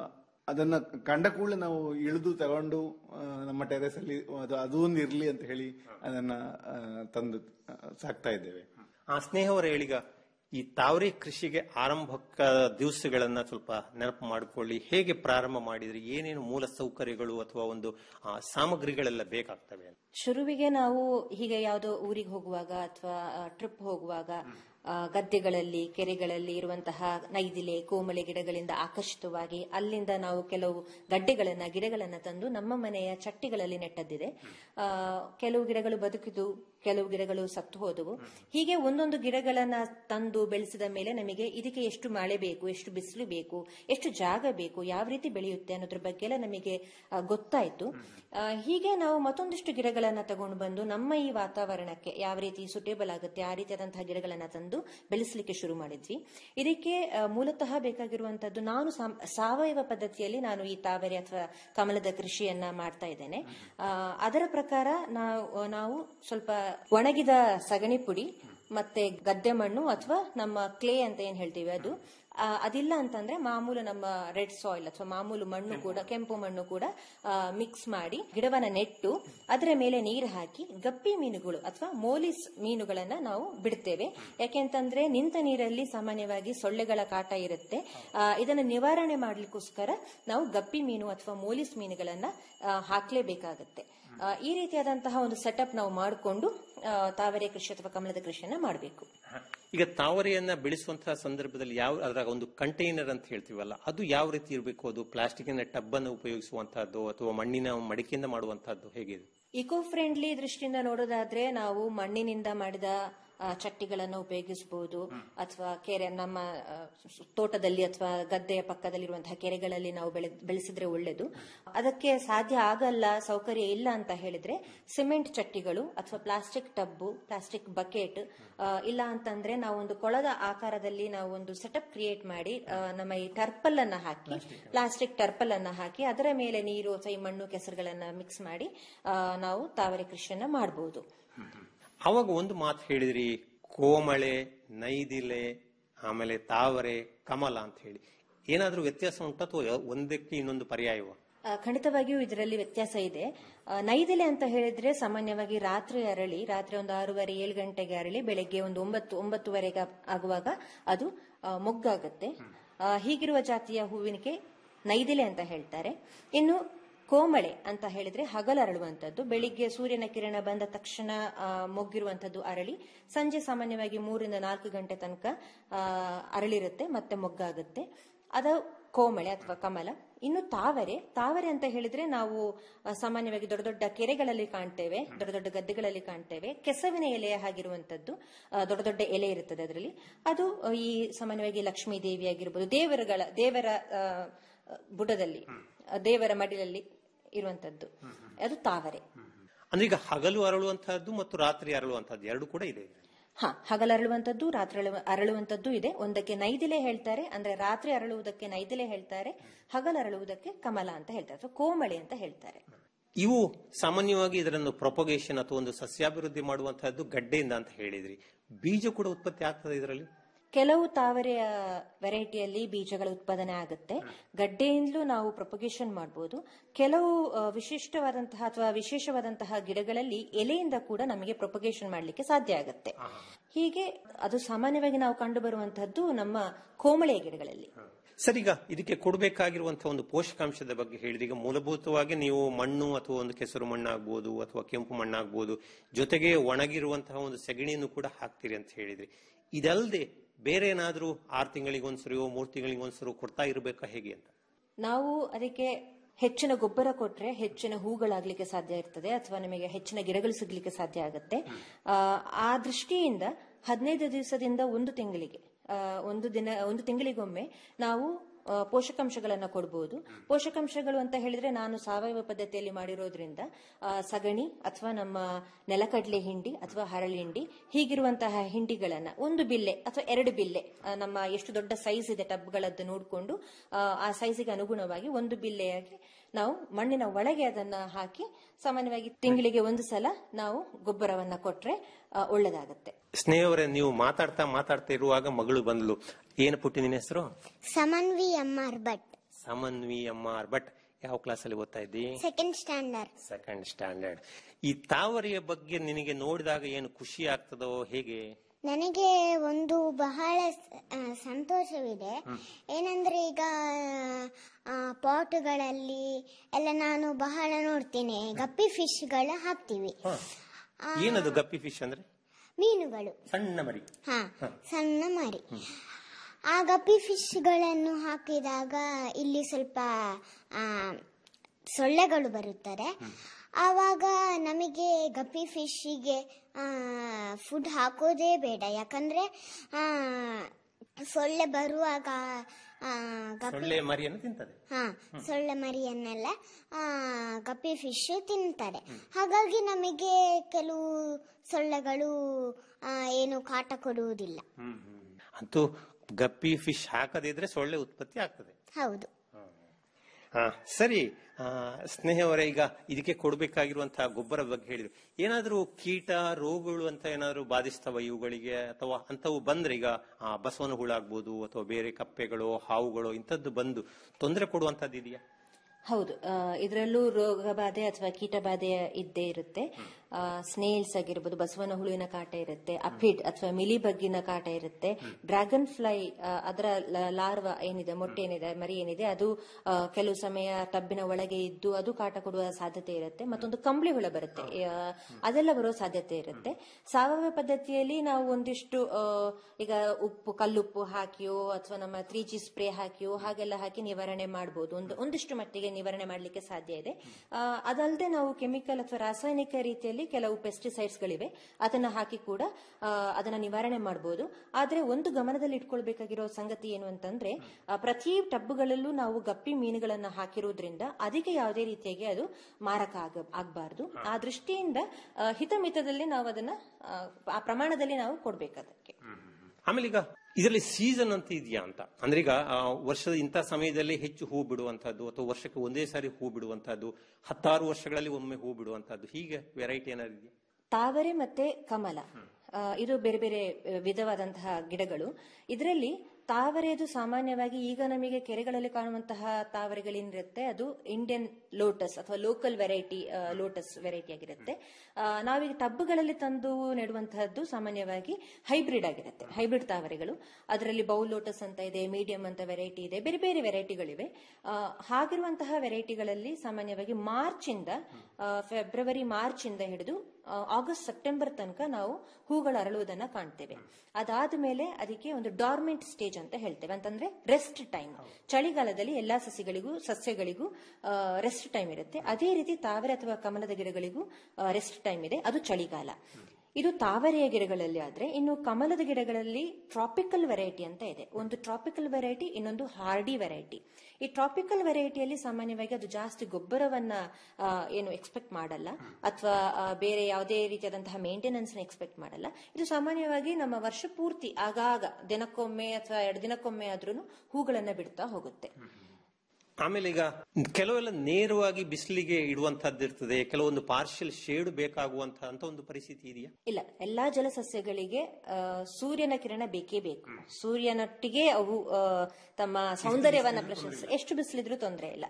ಅದನ್ನ ಕಂಡ ಕೂಡಲೇ ನಾವು ಇಳಿದು ತಗೊಂಡು ಆ, ನಮ್ಮ ಟೆರೆಸ್ ಅಲ್ಲಿ ಅದು ಅದು ಒಂದು ಇರ್ಲಿ ಅಂತ ಹೇಳಿ ಅದನ್ನ ಆ, ತಂದು ಆ, ಸಾಕ್ತಾ ಇದ್ದೇವೆ ಆ ಸ್ನೇಹವರ ಹೇಳಿಗ ಈ ತಾವರೆ ಕೃಷಿಗೆ ಆರಂಭಕ್ಕ ದಿವಸಗಳನ್ನ ಸ್ವಲ್ಪ ನೆನಪು ಮಾಡಿಕೊಳ್ಳಿ ಹೇಗೆ ಪ್ರಾರಂಭ ಮಾಡಿದ್ರಿ ಏನೇನು ಮೂಲ ಸೌಕರ್ಯಗಳು ಅಥವಾ ಒಂದು ಆ, ಸಾಮಗ್ರಿಗಳೆಲ್ಲ ಬೇಕಾಗ್ತವೆ ಅಂತ ಶುರುವಿಗೆ ನಾವು ಹೀಗೆ ಯಾವುದೋ ಊರಿಗೆ ಹೋಗುವಾಗ ಅಥವಾ ಟ್ರಿಪ್ ಹೋಗುವಾಗ ಆ, ಗದ್ದೆಗಳಲ್ಲಿ ಕೆರೆಗಳಲ್ಲಿ ಇರುವಂತಹ ನೈದಿಲೆ ಕೋಮಲೆ ಗಿಡಗಳಿಂದ ಆಕರ್ಷಿತವಾಗಿ ಅಲ್ಲಿಂದ ನಾವು ಕೆಲವು ಗಡ್ಡೆಗಳನ್ನ ಗಿಡಗಳನ್ನ ತಂದು ನಮ್ಮ ಮನೆಯ ಚಟ್ಟಿಗಳಲ್ಲಿ ನೆಟ್ಟದ್ದಿದೆ ಆ, ಕೆಲವು ಗಿಡಗಳು ಬದುಕಿದು ಕೆಲವು ಗಿಡಗಳು ಸತ್ತು ಹೋದವು ಹೀಗೆ ಒಂದೊಂದು ಗಿಡಗಳನ್ನ ತಂದು ಬೆಳೆಸಿದ ಮೇಲೆ ನಮಗೆ ಇದಕ್ಕೆ ಎಷ್ಟು ಮಳೆ ಬೇಕು ಎಷ್ಟು ಬಿಸಿಲು ಬೇಕು ಎಷ್ಟು ಜಾಗ ಬೇಕು ಯಾವ ರೀತಿ ಬೆಳೆಯುತ್ತೆ ಅನ್ನೋದ್ರ ಬಗ್ಗೆ ಎಲ್ಲ ನಮಗೆ ಆ, ಗೊತ್ತಾಯ್ತು ಆ, ಹೀಗೆ ನಾವು ಮತ್ತೊಂದಿಷ್ಟು ಗಿಡಗಳನ್ನ ತಗೊಂಡು ಬಂದು ನಮ್ಮ ಈ ವಾತಾವರಣಕ್ಕೆ ಯಾವ ರೀತಿ ಸುಟೇಬಲ್ ಆಗುತ್ತೆ ಆ ರೀತಿಯಾದಂತಹ ಗಿಡಗಳನ್ನ ತಂದು ಬೆಳೆಸಲಿಕ್ಕೆ ಶುರು ಮಾಡಿದ್ವಿ ಇದಕ್ಕೆ ಆ, ಮೂಲತಃ ಬೇಕಾಗಿರುವಂತದ್ದು ನಾನು ಸಾಮ್- ಸಾವಯವ ಪದ್ಧತಿಯಲ್ಲಿ ನಾನು ಈ ತಾವರೆ ಅಥವಾ ಕಮಲದ ಕೃಷಿಯನ್ನ ಮಾಡ್ತಾ ಇದ್ದೇನೆ ಆ, ಅದರ ಪ್ರಕಾರ ನಾವು ನಾವು ಸ್ವಲ್ಪ ಒಣಗಿದ ಸಗಣಿ ಪುಡಿ ಮತ್ತೆ ಗದ್ದೆ ಮಣ್ಣು ಅಥವಾ ನಮ್ಮ ಕ್ಲೇ ಅಂತ ಏನ್ ಹೇಳ್ತೀವಿ ಅದು ಆ, ಅದಿಲ್ಲ ಅಂತಂದ್ರೆ ಮಾಮೂಲು ನಮ್ಮ ರೆಡ್ ಸಾಯಿಲ್ ಅಥವಾ ಮಾಮೂಲು ಮಣ್ಣು ಕೂಡ ಕೆಂಪು ಮಣ್ಣು ಕೂಡ ಮಿಕ್ಸ್ ಮಾಡಿ ಗಿಡವನ್ನ ನೆಟ್ಟು ಅದರ ಮೇಲೆ ನೀರು ಹಾಕಿ ಗಪ್ಪಿ ಮೀನುಗಳು ಅಥವಾ ಮೋಲಿಸ್ ಮೀನುಗಳನ್ನ ನಾವು ಬಿಡ್ತೇವೆ ಯಾಕೆಂತಂದ್ರೆ ನಿಂತ ನೀರಲ್ಲಿ ಸಾಮಾನ್ಯವಾಗಿ ಸೊಳ್ಳೆಗಳ ಕಾಟ ಇರುತ್ತೆ ಆ, ಇದನ್ನ ನಿವಾರಣೆ ಮಾಡ್ಲಿಕ್ಕೋಸ್ಕರ ನಾವು ಗಪ್ಪಿ ಮೀನು ಅಥವಾ ಮೋಲಿಸ್ ಮೀನುಗಳನ್ನ ಆ, ಹಾಕ್ಲೇಬೇಕಾಗತ್ತೆ ಆ, ಈ ರೀತಿಯಾದಂತಹ ಒಂದು ಸೆಟಪ್ ನಾವು ಮಾಡಿಕೊಂಡು ತಾವರೆ ಕೃಷಿ ಅಥವಾ ಕಮಲದ ಕೃಷಿಯನ್ನ ಮಾಡಬೇಕು ಈಗ ತಾವರೆಯನ್ನ ಬೆಳೆಸುವಂತಹ ಸಂದರ್ಭದಲ್ಲಿ ಯಾವ ಅದರ ಒಂದು ಕಂಟೈನರ್ ಅಂತ ಹೇಳ್ತೀವಲ್ಲ ಅದು ಯಾವ ರೀತಿ ಇರಬೇಕು ಅದು ಪ್ಲಾಸ್ಟಿಕ್ನ ಟಬ್ ಅನ್ನು ಉಪಯೋಗಿಸುವಂತಹದ್ದು ಅಥವಾ ಮಣ್ಣಿನ ಮಡಿಕೆಯಿಂದ ಮಾಡುವಂತಹದ್ದು ಹೇಗಿದೆ ಇಕೋ ಫ್ರೆಂಡ್ಲಿ ದೃಷ್ಟಿಯಿಂದ ನೋಡೋದಾದ್ರೆ ನಾವು ಮಣ್ಣಿನಿಂದ ಮಾಡಿದ ಆ, ಚಟ್ಟಿಗಳನ್ನು ಉಪಯೋಗಿಸಬಹುದು ಅಥವಾ ಕೆರೆ ನಮ್ಮ ಆ, ಸು- ತೋಟದಲ್ಲಿ ಅಥವಾ ಗದ್ದೆಯ ಪಕ್ಕದಲ್ಲಿರುವಂತಹ ಕೆರೆಗಳಲ್ಲಿ ನಾವು ಬೆಳೆ ಬೆಳೆಸಿದ್ರೆ ಒಳ್ಳೆಯದು ಅದಕ್ಕೆ ಸಾಧ್ಯ ಆಗಲ್ಲ ಸೌಕರ್ಯ ಇಲ್ಲ ಅಂತ ಹೇಳಿದ್ರೆ ಸಿಮೆಂಟ್ ಚಟ್ಟಿಗಳು ಅಥವಾ ಪ್ಲಾಸ್ಟಿಕ್ ಟಬ್ಬು ಪ್ಲಾಸ್ಟಿಕ್ ಬಕೆಟ್ ಇಲ್ಲ ಅಂತಂದ್ರೆ ನಾವು ಒಂದು ಕೊಳದ ಆಕಾರದಲ್ಲಿ ನಾವು ಒಂದು ಸೆಟಪ್ ಕ್ರಿಯೇಟ್ ಮಾಡಿ ಆ, ನಮ್ಮ ಈ ಟರ್ಪಲ್ ಅನ್ನ ಹಾಕಿ ಪ್ಲಾಸ್ಟಿಕ್ ಟರ್ಪಲ್ ಅನ್ನ ಹಾಕಿ ಅದರ ಮೇಲೆ ನೀರು ಅಥವಾ ಈ ಮಣ್ಣು ಕೆಸರುಗಳನ್ನ ಮಿಕ್ಸ್ ಮಾಡಿ ಆ, ನಾವು ತಾವರೆ ಕೃಷಿಯನ್ನ ಮಾಡಬಹುದು ಅವಾಗ ಒಂದು ಮಾತು ಹೇಳಿದ್ರಿ ಕೋಮಳೆ ನೈದಿಲೆ ಆಮೇಲೆ ತಾವರೆ ಕಮಲ ಅಂತ ಹೇಳಿ ಏನಾದ್ರೂ ವ್ಯತ್ಯಾಸ ಉಂಟಾ ಅಥವಾ ಒಂದಕ್ಕೆ ಇನ್ನೊಂದು ಪರ್ಯಾಯವ ಆ, ಖಂಡಿತವಾಗಿಯೂ ಇದರಲ್ಲಿ ವ್ಯತ್ಯಾಸ ಇದೆ ಆ, ನೈದಿಲೆ ಅಂತ ಹೇಳಿದ್ರೆ ಸಾಮಾನ್ಯವಾಗಿ ರಾತ್ರಿ ಅರಳಿ ರಾತ್ರಿ ಒಂದು ಆರೂವರೆ ಏಳು ಗಂಟೆಗೆ ಅರಳಿ ಬೆಳಗ್ಗೆ ಒಂದು ಒಂಬತ್ತು ಒಂಬತ್ತುವರೆಗೆ ಆಗುವಾಗ ಅದು ಆ, ಮೊಗ್ಗಾಗುತ್ತೆ ಆ, ಹೀಗಿರುವ ಜಾತಿಯ ಹೂವಿನಿಗೆ ನೈದಿಲೆ ಅಂತ ಹೇಳ್ತಾರೆ ಇನ್ನು ಕೋಮಳೆ ಅಂತ ಹೇಳಿದ್ರೆ ಹಗಲರಳುವಂತದ್ದು ಬೆಳಿಗ್ಗೆ ಸೂರ್ಯನ ಕಿರಣ ಬಂದ ತಕ್ಷಣ ಆ, ಮೊಗ್ಗಿರುವಂತದ್ದು ಅರಳಿ ಸಂಜೆ ಸಾಮಾನ್ಯವಾಗಿ ಮೂರಿಂದ ನಾಲ್ಕು ಗಂಟೆ ತನಕ ಆ, ಅರಳಿರುತ್ತೆ ಮತ್ತೆ ಮೊಗ್ಗಾಗುತ್ತೆ ಅದು ಕೋಮಳೆ ಅಥವಾ ಕಮಲ ಇನ್ನು ತಾವರೆ ತಾವರೆ ಅಂತ ಹೇಳಿದ್ರೆ ನಾವು ಆ, ಸಾಮಾನ್ಯವಾಗಿ ದೊಡ್ಡ ದೊಡ್ಡ ಕೆರೆಗಳಲ್ಲಿ ಕಾಣ್ತೇವೆ ದೊಡ್ಡ ದೊಡ್ಡ ಗದ್ದೆಗಳಲ್ಲಿ ಕಾಣ್ತೇವೆ ಕೆಸವಿನ ಎಲೆಯ ಹಾಗಿರುವಂತದ್ದು ಆ, ದೊಡ್ಡ ದೊಡ್ಡ ಎಲೆ ಇರುತ್ತದೆ ಅದರಲ್ಲಿ ಅದು ಆ, ಈ ಸಾಮಾನ್ಯವಾಗಿ ಲಕ್ಷ್ಮೀ ದೇವಿ ಆಗಿರ್ಬೋದು ದೇವರುಗಳ ದೇವರ ಆ, ಬುಡದಲ್ಲಿ ಆ, ದೇವರ ಮಡಿಲಲ್ಲಿ ಇರುವಂತದ್ದು ಅದು ತಾವರೆ ಅಂದ್ರೆ ಈಗ ಹಗಲು ಅರಳುವಂತಹದ್ದು ಮತ್ತು ರಾತ್ರಿ ಅರಳುವಂತಹದ್ದು ಎರಡು ಕೂಡ ಇದೆ ಹಾ ಹಗಲರಳುವಂತದ್ದು ರಾತ್ರಿ ಅರಳು- ಅರಳುವಂತದ್ದು ಇದೆ ಒಂದಕ್ಕೆ ನೈದಿಲೆ ಹೇಳ್ತಾರೆ ಅಂದ್ರೆ ರಾತ್ರಿ ಅರಳುವುದಕ್ಕೆ ನೈದಿಲೆ ಹೇಳ್ತಾರೆ ಹಗಲರಳುವುದಕ್ಕೆ ಕಮಲ ಅಂತ ಹೇಳ್ತಾರೆ ಅಥವಾ ಕೋಮಳೆ ಅಂತ ಹೇಳ್ತಾರೆ ಇವು ಸಾಮಾನ್ಯವಾಗಿ ಇದರನ್ನು ಪ್ರೊಪಗೇಷನ್ ಅಥವಾ ಒಂದು ಸಸ್ಯಾಭಿವೃದ್ಧಿ ಮಾಡುವಂತಹದ್ದು ಗಡ್ಡೆಯಿಂದ ಅಂತ ಹೇಳಿದ್ರಿ ಬೀಜ ಕೂಡ ಉತ್ಪತ್ತಿ ಆಗ್ತದೆ ಇದರಲ್ಲಿ ಕೆಲವು ತಾವರೆಯ ವೆರೈಟಿಯಲ್ಲಿ ಬೀಜಗಳ ಉತ್ಪಾದನೆ ಆಗುತ್ತೆ ಗಡ್ಡೆಯಿಂದಲೂ ನಾವು ಪ್ರೊಪಗೇಷನ್ ಮಾಡಬಹುದು ಕೆಲವು ಆ, ವಿಶಿಷ್ಟವಾದಂತಹ ಅಥವಾ ವಿಶೇಷವಾದಂತಹ ಗಿಡಗಳಲ್ಲಿ ಎಲೆಯಿಂದ ಕೂಡ ನಮಗೆ ಪ್ರೊಪಗೇಷನ್ ಮಾಡಲಿಕ್ಕೆ ಸಾಧ್ಯ ಆಗುತ್ತೆ ಹೀಗೆ ಅದು ಸಾಮಾನ್ಯವಾಗಿ ನಾವು ಕಂಡು ಬರುವಂತಹದ್ದು ನಮ್ಮ ಕೋಮಳೆಯ ಗಿಡಗಳಲ್ಲಿ ಸರ್ ಈಗ ಇದಕ್ಕೆ ಕೊಡಬೇಕಾಗಿರುವಂತಹ ಒಂದು ಪೋಷಕಾಂಶದ ಬಗ್ಗೆ ಹೇಳಿದ್ರೆ ಈಗ ಮೂಲಭೂತವಾಗಿ ನೀವು ಮಣ್ಣು ಅಥವಾ ಒಂದು ಕೆಸರು ಮಣ್ಣಾಗ್ಬೋದು ಅಥವಾ ಕೆಂಪು ಮಣ್ಣಾಗ್ಬೋದು ಜೊತೆಗೆ ಒಣಗಿರುವಂತಹ ಒಂದು ಸೆಗಣಿಯನ್ನು ಕೂಡ ಹಾಕ್ತೀರಿ ಅಂತ ಹೇಳಿದ್ರಿ ಇದಲ್ಲದೆ ಬೇರೆ ಏನಾದ್ರೂ ಆರು ತಿಂಗಳಿಗೊಂದ್ಸರಿಯೋ ಮೂರು ತಿಂಗಳಿಗೊಂದ್ಸರಿ ಕೊಡ್ತಾ ಇರಬೇಕಾ ಹೇಗೆ ಅಂತ ನಾವು ಅದಕ್ಕೆ ಹೆಚ್ಚಿನ ಗೊಬ್ಬರ ಕೊಟ್ರೆ ಹೆಚ್ಚಿನ ಹೂಗಳಾಗ್ಲಿಕ್ಕೆ ಸಾಧ್ಯ ಇರ್ತದೆ ಅಥವಾ ನಮಗೆ ಹೆಚ್ಚಿನ ಗಿಡಗಳು ಸಿಗ್ಲಿಕ್ಕೆ ಸಾಧ್ಯ ಆಗುತ್ತೆ ಆ, ಆ ದೃಷ್ಟಿಯಿಂದ ಹದಿನೈದು ದಿವಸದಿಂದ ಒಂದು ತಿಂಗಳಿಗೆ ಆ, ಒಂದು ದಿನ ಒಂದು ತಿಂಗಳಿಗೊಮ್ಮೆ ನಾವು ಆ, ಪೋಷಕಾಂಶಗಳನ್ನ ಕೊಡಬಹುದು ಪೋಷಕಾಂಶಗಳು ಅಂತ ಹೇಳಿದ್ರೆ ನಾನು ಸಾವಯವ ಪದ್ಧತಿಯಲ್ಲಿ ಮಾಡಿರೋದ್ರಿಂದ ಆ, ಸಗಣಿ ಅಥವಾ ನಮ್ಮ ನೆಲಕಡಲೆ ಹಿಂಡಿ ಅಥವಾ ಹರಳಿ ಹಿಂಡಿ ಹೀಗಿರುವಂತಹ ಹಿಂಡಿಗಳನ್ನ ಒಂದು ಬಿಲ್ಲೆ ಅಥವಾ ಎರಡು ಬಿಲ್ಲೆ ಆ, ನಮ್ಮ ಎಷ್ಟು ದೊಡ್ಡ ಸೈಜ್ ಇದೆ ಟಬ್ಗಳದ್ದು ನೋಡಿಕೊಂಡು ಆ ಸೈಜಿಗೆ ಅನುಗುಣವಾಗಿ ಒಂದು ಬಿಲ್ಲೆಯಾಗಿ ನಾವು ಮಣ್ಣಿನ ಒಳಗೆ ಅದನ್ನ ಹಾಕಿ ಸಾಮಾನ್ಯವಾಗಿ ತಿಂಗಳಿಗೆ ಒಂದು ಸಲ ನಾವು ಗೊಬ್ಬರವನ್ನ ಕೊಟ್ರೆ ಆ, ಒಳ್ಳೆದಾಗತ್ತೆ ಸ್ನೇಹವರೇ ನೀವು ಮಾತಾಡ್ತಾ ಮಾತಾಡ್ತಾ ಇರುವಾಗ ಮಗಳು ಬಂದ್ಲು ಏನು ಪುಟ್ಟಿ ನಿನ್ನ ಹೆಸರು Samanvi M R Bhat Samanvi M R Bhat ಯಾವ ಕ್ಲಾಸಲ್ಲಿ ಓದ್ತಾ ಇದ್ದಿ ಸೆಕೆಂಡ್ ಸ್ಟ್ಯಾಂಡರ್ಡ್ ಸೆಕೆಂಡ್ ಸ್ಟ್ಯಾಂಡರ್ಡ್ ಈ ತಾವರೆಯ ಬಗ್ಗೆ ನಿನಗೆ ನೋಡಿದಾಗ ಏನು ಖುಷಿ ಆಗ್ತದೋ ಹೇಗೆ ನನಗೆ ಒಂದು ಬಹಳ ಸ- ಆ, ಸಂತೋಷವಿದೆ ಏನಂದ್ರೆ ಈಗ ಆ, ಪಾಟ್ಗಳಲ್ಲಿ ಎಲ್ಲ ನಾನು ಬಹಳ ನೋಡ್ತೇನೆ ಗಪ್ಪಿ ಫಿಶ್ಗಳ ಹಾಕ್ತೀವಿ ಆ, ಏನದು ಗಪ್ಪಿ ಫಿಶ್ ಅಂದ್ರೆ ಮೀನುಗಳು ಸಣ್ಣ ಮರಿ ಹಾ ಸಣ್ಣ ಮರಿ ಆ ಗಪ್ಪಿ ಫಿಶ್ಗಳನ್ನು ಹಾಕಿದಾಗ ಇಲ್ಲಿ ಸ್ವಲ್ಪ ಆ, ಸೊಳ್ಳೆಗಳು ಬರುತ್ತದೆ ಆವಾಗ ನಮಗೆ ಗಪ್ಪಿ ಫಿಶ್ಶಿಗೆ ಫುಡ್ ಹಾಕೋದೇ ಬೇಡ ಯಾಕಂದ್ರೆ ಆ, ಸೊಳ್ಳೆ ಬರುವಾಗ ಆ, ಗಪ್ಪಿ ಸೊಳ್ಳೆ ಮರಿಯನ್ನು ತಿಂತದೆ ಹಾ ಸೊಳ್ಳೆ ಮರಿಯನ್ನೆಲ್ಲ ಆ, ಗಪ್ಪಿ ಫಿಶ್ ತಿಂತಾರೆ ಹಾಗಾಗಿ ನಮಗೆ ಕೆಲವು ಸೊಳ್ಳೆಗಳು ಆ, ಏನು ಕಾಟ ಕೊಡುವುದಿಲ್ಲ ಅಂತೂ ಗಪ್ಪಿ ಫಿಶ್ ಹಾಕದಿದ್ರೆ ಸೊಳ್ಳೆ ಉತ್ಪತ್ತಿ ಆಗ್ತದೆ ಹೌದು ಹಾ ಸರಿ ಆ, ಸ್ನೇಹ ಅವರೇ ಈಗ ಇದಕ್ಕೆ ಕೊಡಬೇಕಾಗಿರುವಂತಹ ಗೊಬ್ಬರ ಬಗ್ಗೆ ಹೇಳಿದ್ರು ಏನಾದ್ರೂ ಕೀಟ ರೋಗಗಳು ಅಂತ ಏನಾದ್ರು ಬಾಧಿಸ್ತವ ಇವುಗಳಿಗೆ ಅಥವಾ ಅಂತವು ಬಂದ್ರೆ ಈಗ ಆ, ಬಸವನ ಹುಳ ಆಗ್ಬೋದು ಅಥವಾ ಬೇರೆ ಕಪ್ಪೆಗಳು ಹಾವುಗಳು ಇಂಥದ್ದು ಬಂದು ತೊಂದರೆ ಕೊಡುವಂತದ್ದು ಇದೆಯಾ ಹೌದು ಇದರಲ್ಲೂ ರೋಗ ಬಾಧೆ ಅಥವಾ ಕೀಟ ಬಾಧೆ ಇದ್ದೇ ಇರುತ್ತೆ ಸ್ನೇಲ್ಸ್ ಆಗಿರ್ಬೋದು ಬಸವನ ಹುಳುವಿನ ಕಾಟ ಇರುತ್ತೆ ಅಫಿಡ್ ಅಥವಾ ಮಿಲಿ ಬಗ್ಗಿನ ಕಾಟ ಇರುತ್ತೆ ಡ್ರ್ಯಾಗನ್ ಫ್ಲೈ ಅದರ ಲಾರ್ವಾ ಏನಿದೆ ಮೊಟ್ಟೆ ಏನಿದೆ ಮರಿ ಏನಿದೆ ಅದು ಆ, ಕೆಲವು ಸಮಯ ಟಬ್ಬಿನ ಒಳಗೆ ಇದ್ದು ಅದು ಕಾಟ ಕೊಡುವ ಸಾಧ್ಯತೆ ಇರುತ್ತೆ ಮತ್ತೊಂದು ಕಂಬಳಿ ಹುಳ ಬರುತ್ತೆ ಆ, ಅದೆಲ್ಲ ಬರುವ ಸಾಧ್ಯತೆ ಇರುತ್ತೆ ಸಾವಯವ ಪದ್ಧತಿಯಲ್ಲಿ ನಾವು ಒಂದಿಷ್ಟು ಆ, ಈಗ ಉಪ್ಪು ಕಲ್ಲುಪ್ಪು ಹಾಕಿಯೋ ಅಥವಾ ನಮ್ಮ ತ್ರೀ ಜಿ ಸ್ಪ್ರೇ ಹಾಕಿಯೋ ಹಾಗೆಲ್ಲ ಹಾಕಿ ನಿವಾರಣೆ ಮಾಡಬಹುದು ಒಂದು ಒಂದಿಷ್ಟು ಮಟ್ಟಿಗೆ ನಿವಾರಣೆ ಮಾಡಲಿಕ್ಕೆ ಸಾಧ್ಯ ಇದೆ ಆ, ಅದಲ್ಲದೆ ನಾವು ಕೆಮಿಕಲ್ ಅಥವಾ ರಾಸಾಯನಿಕ ರೀತಿಯಲ್ಲಿ ಕೆಲವು ಪೆಸ್ಟಿಸೈಡ್ಸ್ ಗಳಿವೆ ಅದನ್ನ ಹಾಕಿ ಕೂಡ ಆ, ಅದನ್ನ ನಿವಾರಣೆ ಮಾಡಬಹುದು ಆದ್ರೆ ಒಂದು ಗಮನದಲ್ಲಿ ಇಟ್ಕೊಳ್ಬೇಕಾಗಿರೋ ಸಂಗತಿ ಏನು ಅಂತಂದ್ರೆ ಆ, ಪ್ರತಿ ಟಬ್ಗಳಲ್ಲೂ ನಾವು ಗಪ್ಪಿ ಮೀನುಗಳನ್ನ ಹಾಕಿರೋದ್ರಿಂದ ಅದಕ್ಕೆ ಯಾವುದೇ ರೀತಿಯಾಗಿ ಅದು ಮಾರಕ ಆಗ ಆಗಬಾರ್ದು ಆ ದೃಷ್ಟಿಯಿಂದ ಆ, ಹಿತಮಿತದಲ್ಲಿ ನಾವು ಅದನ್ನ ಆ, ಆ ಪ್ರಮಾಣದಲ್ಲಿ ನಾವು ಕೊಡ್ಬೇಕು ಅದಕ್ಕೆ ಆಮೇಲೆ ಈಗ ಇದರಲ್ಲಿ ಸೀಸನ್ ಅಂತ ಇದೆಯಾ ಅಂತ ಅಂದ್ರೆ ಈಗ ಆ, ವರ್ಷದ ಇಂಥ ಸಮಯದಲ್ಲಿ ಹೆಚ್ಚು ಹೂ ಬಿಡುವಂತಹದ್ದು ಅಥವಾ ವರ್ಷಕ್ಕೆ ಒಂದೇ ಸಾರಿ ಹೂ ಬಿಡುವಂತಹದ್ದು ಹತ್ತಾರು ವರ್ಷಗಳಲ್ಲಿ ಒಮ್ಮೆ ಹೂ ಬಿಡುವಂತಹದ್ದು ಹೀಗೆ ವೆರೈಟಿ ಏನಾದ್ರು ಇದೆಯಾ ತಾವರೆ ಮತ್ತೆ ಕಮಲ ಆ, ಇದು ಬೇರೆ ಬೇರೆ ಆ, ವಿಧವಾದಂತಹ ಗಿಡಗಳು ಇದರಲ್ಲಿ ತಾವರೆದು ಸಾಮಾನ್ಯವಾಗಿ ಈಗ ನಮಗೆ ಕೆರೆಗಳಲ್ಲಿ ಕಾಣುವಂತಹ ತಾವರೆಗಳೇನಿರುತ್ತೆ ಅದು ಇಂಡಿಯನ್ ಲೋಟಸ್ ಅಥವಾ ಲೋಕಲ್ ವೆರೈಟಿ ಲೋಟಸ್ ವೆರೈಟಿ ಆಗಿರುತ್ತೆ ಆ, ನಾವೀಗ ಟಬ್ಗಳಲ್ಲಿ ತಂದು ನೆಡುವಂತಹದ್ದು ಸಾಮಾನ್ಯವಾಗಿ ಹೈಬ್ರಿಡ್ ಆಗಿರುತ್ತೆ ಹೈಬ್ರಿಡ್ ತಾವರೆಗಳು ಅದರಲ್ಲಿ ಬೌಲ್ ಲೋಟಸ್ ಅಂತ ಇದೆ ಮೀಡಿಯಂ ಅಂತ ವೆರೈಟಿ ಇದೆ ಬೇರೆ ಬೇರೆ ವೆರೈಟಿಗಳಿವೆ ಆ, ಹಾಗಿರುವಂತಹ ವೆರೈಟಿಗಳಲ್ಲಿ ಸಾಮಾನ್ಯವಾಗಿ ಮಾರ್ಚ್ ಇಂದ ಆ, ಫೆಬ್ರವರಿ ಮಾರ್ಚ್ ಇಂದ ಹಿಡಿದು ಆ, ಆಗಸ್ಟ್ ಸೆಪ್ಟೆಂಬರ್ ತನಕ ನಾವು ಹೂಗಳು ಅರಳುವುದನ್ನ ಕಾಣ್ತೇವೆ ಅದಾದ ಮೇಲೆ ಅದಕ್ಕೆ ಒಂದು ಡಾರ್ಮೆಂಟ್ ಸ್ಟೇಜ್ ಅಂತ ಹೇಳ್ತೇವೆ ಅಂತಂದ್ರೆ ರೆಸ್ಟ್ ಟೈಮ್ ಚಳಿಗಾಲದಲ್ಲಿ ಎಲ್ಲಾ ಸಸಿಗಳಿಗೂ ಸಸ್ಯಗಳಿಗೂ ರೆಸ್ಟ್ ಟೈಮ್ ಇರುತ್ತೆ ಅದೇ ರೀತಿ ತಾವರೆ ಅಥವಾ ಕಮಲದ ಗಿಡಗಳಿಗೂ ರೆಸ್ಟ್ ಟೈಮ್ ಇದೆ ಅದು ಚಳಿಗಾಲ ಇದು ತಾವರೆಯ ಗಿಡಗಳಲ್ಲಿ ಆದ್ರೆ ಇನ್ನು ಕಮಲದ ಗಿಡಗಳಲ್ಲಿ ಟ್ರಾಪಿಕಲ್ ವೆರೈಟಿ ಅಂತ ಇದೆ ಒಂದು ಟ್ರಾಪಿಕಲ್ ವೆರೈಟಿ ಇನ್ನೊಂದು ಹಾರ್ಡಿ ವೆರೈಟಿ ಈ ಟ್ರಾಪಿಕಲ್ ವೆರೈಟಿಯಲ್ಲಿ ಸಾಮಾನ್ಯವಾಗಿ ಅದು ಜಾಸ್ತಿ ಗೊಬ್ಬರವನ್ನ ಆ, ಏನು ಎಕ್ಸ್ಪೆಕ್ಟ್ ಮಾಡಲ್ಲ ಅಥವಾ ಬೇರೆ ಯಾವುದೇ ರೀತಿಯಾದಂತಹ ಮೇಂಟೆನೆನ್ಸ್ ಎಕ್ಸ್ಪೆಕ್ಟ್ ಮಾಡಲ್ಲ ಇದು ಸಾಮಾನ್ಯವಾಗಿ ನಮ್ಮ ವರ್ಷ ಪೂರ್ತಿ ಆಗಾಗ ದಿನಕ್ಕೊಮ್ಮೆ ಅಥವಾ ಎರಡು ದಿನಕ್ಕೊಮ್ಮೆ ಆದ್ರೂ ಹೂಗಳನ್ನ ಬಿಡ್ತಾ ಹೋಗುತ್ತೆ ಆಮೇಲೆ ಈಗ ಕೆಲವೆಲ್ಲ ನೇರವಾಗಿ ಬಿಸಿಲಿಗೆ ಇಡುವಂತಹದ್ದು ಇರ್ತದೆ ಕೆಲವೊಂದು ಪಾರ್ಷಿಯಲ್ ಶೇಡ್ ಬೇಕಾಗುವಂತಹ ಅಂತ ಒಂದು ಪರಿಸ್ಥಿತಿ ಇದೆಯಾ ಇಲ್ಲ ಎಲ್ಲಾ ಜಲಸಸ್ಯಗಳಿಗೆ ಆ, ಸೂರ್ಯನ ಕಿರಣ ಬೇಕೇ ಬೇಕು ಸೂರ್ಯನೊಟ್ಟಿಗೆ ಅವು ಆ, ತಮ್ಮ ಸೌಂದರ್ಯವನ್ನ ಪ್ರಶಂಸ ಎಷ್ಟು ಬಿಸಿಲಿದ್ರೂ ತೊಂದರೆ ಇಲ್ಲ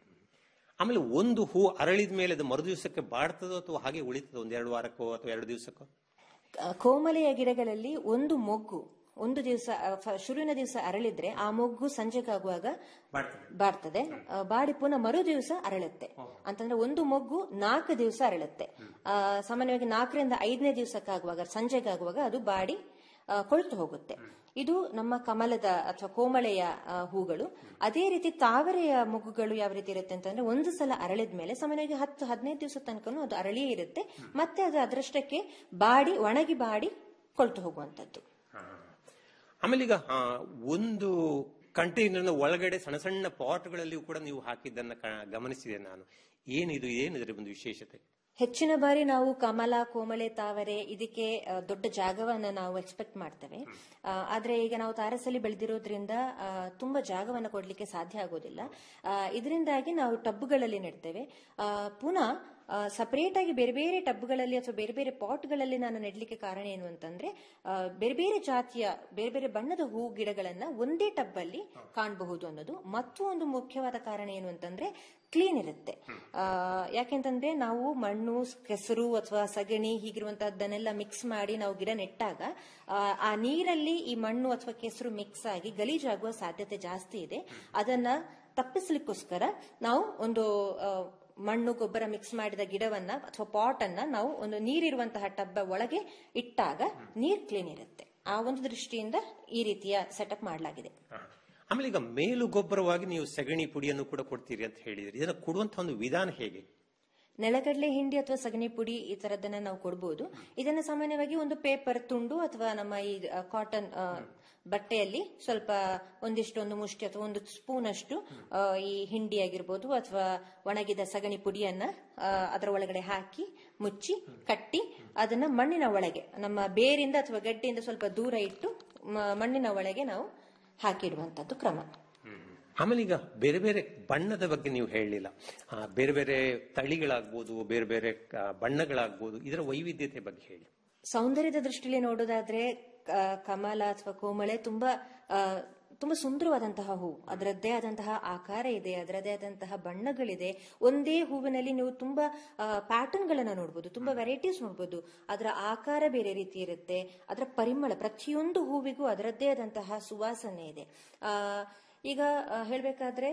ಆಮೇಲೆ ಒಂದು ಹೂ ಅರಳಿದ ಮೇಲೆ ಅದು ಮರು ದಿವಸಕ್ಕೆ ಬಾಡ್ತದೋ ಅಥವಾ ಹಾಗೆ ಉಳಿತದೋ ಒಂದ್ ಎರಡು ವಾರಕ್ಕೋ ಅಥವಾ ಎರಡು ದಿವಸಕ್ಕೋ ಆ, ಕೋಮಲೆಯ ಗಿಡಗಳಲ್ಲಿ ಒಂದು ಮೊಗ್ಗು ಒಂದು ದಿವಸ ಆ, ಫ- ಶುರುವಿನ ದಿವಸ ಅರಳಿದ್ರೆ ಆ ಮೊಗ್ಗು ಸಂಜೆಗಾಗುವಾಗ ಬಾಡ್ತದೆ ಆ, ಬಾಡಿ ಪುನಃ ಮರು ದಿವಸ ಅರಳುತ್ತೆ ಅಂತಂದ್ರೆ ಒಂದು ಮೊಗ್ಗು ನಾಲ್ಕು ದಿವಸ ಅರಳುತ್ತೆ ಆ, ಸಾಮಾನ್ಯವಾಗಿ ನಾಲ್ಕರಿಂದ ಐದನೇ ದಿವಸಕ್ಕಾಗುವಾಗ ಸಂಜೆಗಾಗುವಾಗ ಅದು ಬಾಡಿ ಆ, ಕೊಳ್ತು ಹೋಗುತ್ತೆ ಇದು ನಮ್ಮ ಕಮಲದ ಅಥವಾ ಕೋಮಳೆಯ ಆ, ಹೂಗಳು ಅದೇ ರೀತಿ ತಾವರೆಯ ಮೊಗ್ಗುಗಳು ಯಾವ ರೀತಿ ಇರುತ್ತೆ ಅಂತಂದ್ರೆ ಒಂದು ಸಲ ಅರಳಿದ ಮೇಲೆ ಸಾಮಾನ್ಯವಾಗಿ ಹತ್ತು ಹದಿನೈದು ದಿವಸ ತನಕನೂ ಅದು ಅರಳಿಯೇ ಇರುತ್ತೆ ಮತ್ತೆ ಅದು ಅದರಷ್ಟಕ್ಕೆ ಬಾಡಿ ಒಣಗಿ ಬಾಡಿ ಕೊಳ್ತು ಹೋಗುವಂತದ್ದು ಆಮೇಲೆ ಈಗ ಆ, ಒಂದು ಕಂಟೈನರ್ ಒಳಗಡೆ ಸಣ್ಣ ಸಣ್ಣ ಪಾಟ್ಗಳಲ್ಲಿಯೂ ಕೂಡ ನೀವು ಹಾಕಿದ್ದನ್ನ ಕ- ಗಮನಿಸಿದೆ ನಾನು ಏನಿದು ಏನಿದ್ರೆ ಒಂದು ವಿಶೇಷತೆ ಹೆಚ್ಚಿನ ಬಾರಿ ನಾವು ಕಮಲ ಕೋಮಳೆ ತಾವರೆ ಇದಕ್ಕೆ ಆ, ದೊಡ್ಡ ಜಾಗವನ್ನ ನಾವು ಎಕ್ಸ್ಪೆಕ್ಟ್ ಮಾಡ್ತೇವೆ ಆ, ಆದ್ರೆ ಈಗ ನಾವು ತಾರಸಲ್ಲಿ ಬೆಳೆದಿರೋದ್ರಿಂದ ಆ, ತುಂಬಾ ಜಾಗವನ್ನ ಕೊಡ್ಲಿಕ್ಕೆ ಸಾಧ್ಯ ಆಗೋದಿಲ್ಲ ಆ, ಇದರಿಂದಾಗಿ ನಾವು ಟಬ್ಗಳಲ್ಲಿ ನೆಡ್ತೇವೆ ಆ, ಪುನಃ ಸಪರೇಟ್ ಆಗಿ ಬೇರೆ ಬೇರೆ ಟಬ್ಗಳಲ್ಲಿ ಅಥವಾ ಬೇರೆ ಬೇರೆ ಪಾಟ್ಗಳಲ್ಲಿ ನಾನು ನೆಡ್ಲಿಕ್ಕೆ ಕಾರಣ ಏನು ಅಂತಂದ್ರೆ ಆ, ಬೇರೆ ಬೇರೆ ಜಾತಿಯ ಬೇರೆ ಬೇರೆ ಬಣ್ಣದ ಹೂ ಗಿಡಗಳನ್ನ ಒಂದೇ ಟಬ್ ಅಲ್ಲಿ ಕಾಣಬಹುದು ಅನ್ನೋದು ಮತ್ತು ಒಂದು ಮುಖ್ಯವಾದ ಕಾರಣ ಏನು ಅಂತಂದ್ರೆ ಕ್ಲೀನ್ ಇರುತ್ತೆ ಆ, ಯಾಕೆಂತಂದ್ರೆ ನಾವು ಮಣ್ಣು ಕೆಸರು ಅಥವಾ ಸಗಣಿ ಹೀಗಿರುವಂತಹದ್ದನ್ನೆಲ್ಲ ಮಿಕ್ಸ್ ಮಾಡಿ ನಾವು ಗಿಡ ನೆಟ್ಟಾಗ ಆ, ಆ ನೀರಲ್ಲಿ ಈ ಮಣ್ಣು ಅಥವಾ ಕೆಸರು ಮಿಕ್ಸ್ ಆಗಿ ಗಲೀಜಾಗುವ ಸಾಧ್ಯತೆ ಜಾಸ್ತಿ ಇದೆ ಅದನ್ನ ತಪ್ಪಿಸ್ಲಿಕ್ಕೋಸ್ಕರ ನಾವು ಒಂದು ಆ, ಮಣ್ಣು ಗೊಬ್ಬರ ಮಿಕ್ಸ್ ಮಾಡಿದ ಗಿಡವನ್ನ ಅಥವಾ ಪಾಟ್ ಅನ್ನ ನಾವು ಒಂದು ನೀರಿರುವಂತಹ ಟಬ್ಬ ಒಳಗೆ ಇಟ್ಟಾಗ ನೀರ್ ಕ್ಲೀನ್ ಇರುತ್ತೆ ಆ ಒಂದು ದೃಷ್ಟಿಯಿಂದ ಈ ರೀತಿಯ ಸೆಟಪ್ ಮಾಡಲಾಗಿದೆ ಆಮೇಲೆ ಈಗ ಮೇಲು ಗೊಬ್ಬರವಾಗಿ ನೀವು ಸಗಣಿ ಪುಡಿಯನ್ನು ಕೂಡ ಕೊಡ್ತೀರಿ ಅಂತ ಹೇಳಿದ್ರಿ ಇದನ್ನು ಕೊಡುವಂತಹ ಒಂದು ವಿಧಾನ ಹೇಗೆ ನೆಲಗಡಲೆ ಹಿಂಡಿ ಅಥವಾ ಸಗಣಿ ಪುಡಿ ಈ ತರದನ್ನ ನಾವು ಕೊಡಬಹುದು ಇದನ್ನ ಸಾಮಾನ್ಯವಾಗಿ ಒಂದು ಪೇಪರ್ ತುಂಡು ಅಥವಾ ನಮ್ಮ ಈ ಕಾಟನ್ ಬಟ್ಟೆಯಲ್ಲಿ ಸ್ವಲ್ಪ ಒಂದಿಷ್ಟು ಒಂದು ಮುಷ್ಟಿ ಅಥವಾ ಒಂದು ಸ್ಪೂನ್ ಅಷ್ಟು ಆ, ಈ ಹಿಂಡಿ ಆಗಿರ್ಬೋದು ಅಥವಾ ಒಣಗಿದ ಸಗಣಿ ಪುಡಿಯನ್ನ ಆ, ಅದರ ಒಳಗಡೆ ಹಾಕಿ ಮುಚ್ಚಿ ಕಟ್ಟಿ ಅದನ್ನ ಮಣ್ಣಿನ ಒಳಗೆ ನಮ್ಮ ಬೇರಿಂದ ಅಥವಾ ಗಡ್ಡೆಯಿಂದ ಸ್ವಲ್ಪ ದೂರ ಇಟ್ಟು ಮ- ಮಣ್ಣಿನ ಒಳಗೆ ನಾವು ಹಾಕಿಡುವಂತದ್ದು ಕ್ರಮ ಆಮೇಲೆ ಈಗ ಬೇರೆ ಬೇರೆ ಬಣ್ಣದ ಬಗ್ಗೆ ನೀವು ಹೇಳಲಿಲ್ಲ ಆ, ಬೇರೆ ಬೇರೆ ತಳಿಗಳಾಗ್ಬೋದು ಬೇರೆ ಬೇರೆ ಆ, ಬಣ್ಣಗಳಾಗ್ಬೋದು ಇದರ ವೈವಿಧ್ಯತೆ ಬಗ್ಗೆ ಹೇಳಿ ಸೌಂದರ್ಯದ ದೃಷ್ಟಿಯಲ್ಲಿ ನೋಡೋದಾದ್ರೆ ಕ- ಕಮಲ ಅಥವಾ ಕೋಮಳೆ ತುಂಬಾ ಆ, ತುಂಬಾ ಸುಂದರವಾದಂತಹ ಹೂವು ಅದರದ್ದೇ ಆದಂತಹ ಆಕಾರ ಇದೆ ಅದರದ್ದೇ ಆದಂತಹ ಬಣ್ಣಗಳಿದೆ ಒಂದೇ ಹೂವಿನಲ್ಲಿ ನೀವು ತುಂಬಾ ಪ್ಯಾಟರ್ನ್ ಗಳನ್ನ ನೋಡ್ಬೋದು ತುಂಬಾ ವೆರೈಟೀಸ್ ನೋಡ್ಬೋದು ಅದರ ಆಕಾರ ಬೇರೆ ರೀತಿ ಇರುತ್ತೆ ಅದರ ಪರಿಮಳ ಪ್ರತಿಯೊಂದು ಹೂವಿಗೂ ಅದರದ್ದೇ ಆದಂತಹ ಸುವಾಸನೆ ಇದೆ ಆ, ಈಗ ಆ, ಹೇಳ್ಬೇಕಾದ್ರೆ